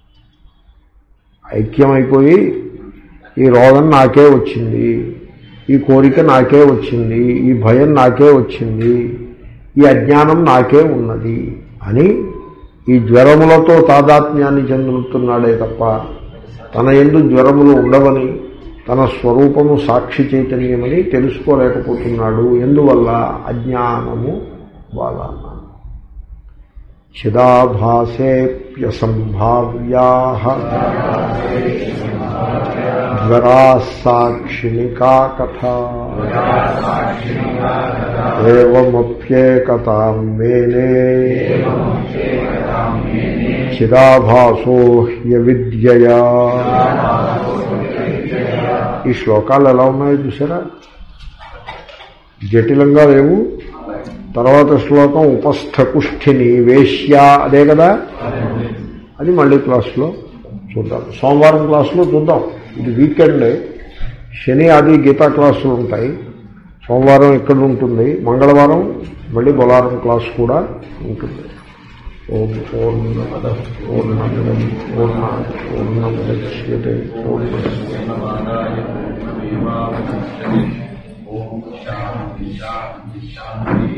ఐక్యమైపోయి ఈ రోగం నాకే వచ్చింది ఈ కోరిక నాకే వచ్చింది ఈ భయం నాకే వచ్చింది ఈ అజ్ఞానం నాకే ఉన్నది అని ఈ జ్వరములతో తాదాత్మ్యాన్ని చెందుతున్నాడే తప్ప తన ఎందు జ్వరములు ఉండవని తన స్వరూపము సాక్షి చైతన్యమని తెలుసుకోలేకపోతున్నాడు ఎందువల్ల అజ్ఞానము వలన చిదాభాసేప్యసంభావ్యా జ్వరా సాక్షిణికా కథ ఏమప్యేకతాం మేనే చిదాభాసో హ్యవిద్యయా ఈ శ్లోకాలు ఎలా ఉన్నాయో చూసారా జటిలంగా లేవు తర్వాత శ్లోకం ఉపస్థకుష్ఠిని వేశ్య అదే కదా అది మళ్ళీ క్లాసులో చూద్దాం సోమవారం క్లాసులో చూద్దాం ఇది వీకెండ్ శని ఆది గీతా క్లాసులు ఉంటాయి సోమవారం ఇక్కడ ఉంటుంది మంగళవారం మళ్ళీ బుధవారం క్లాస్ కూడా ఉంటుంది ఓం పూర్ణమద పూర్ణమిదం పూర్ణ పూర్ణముద్యతే పూర్ణ ఓం శాంతి శాంతి శాంతి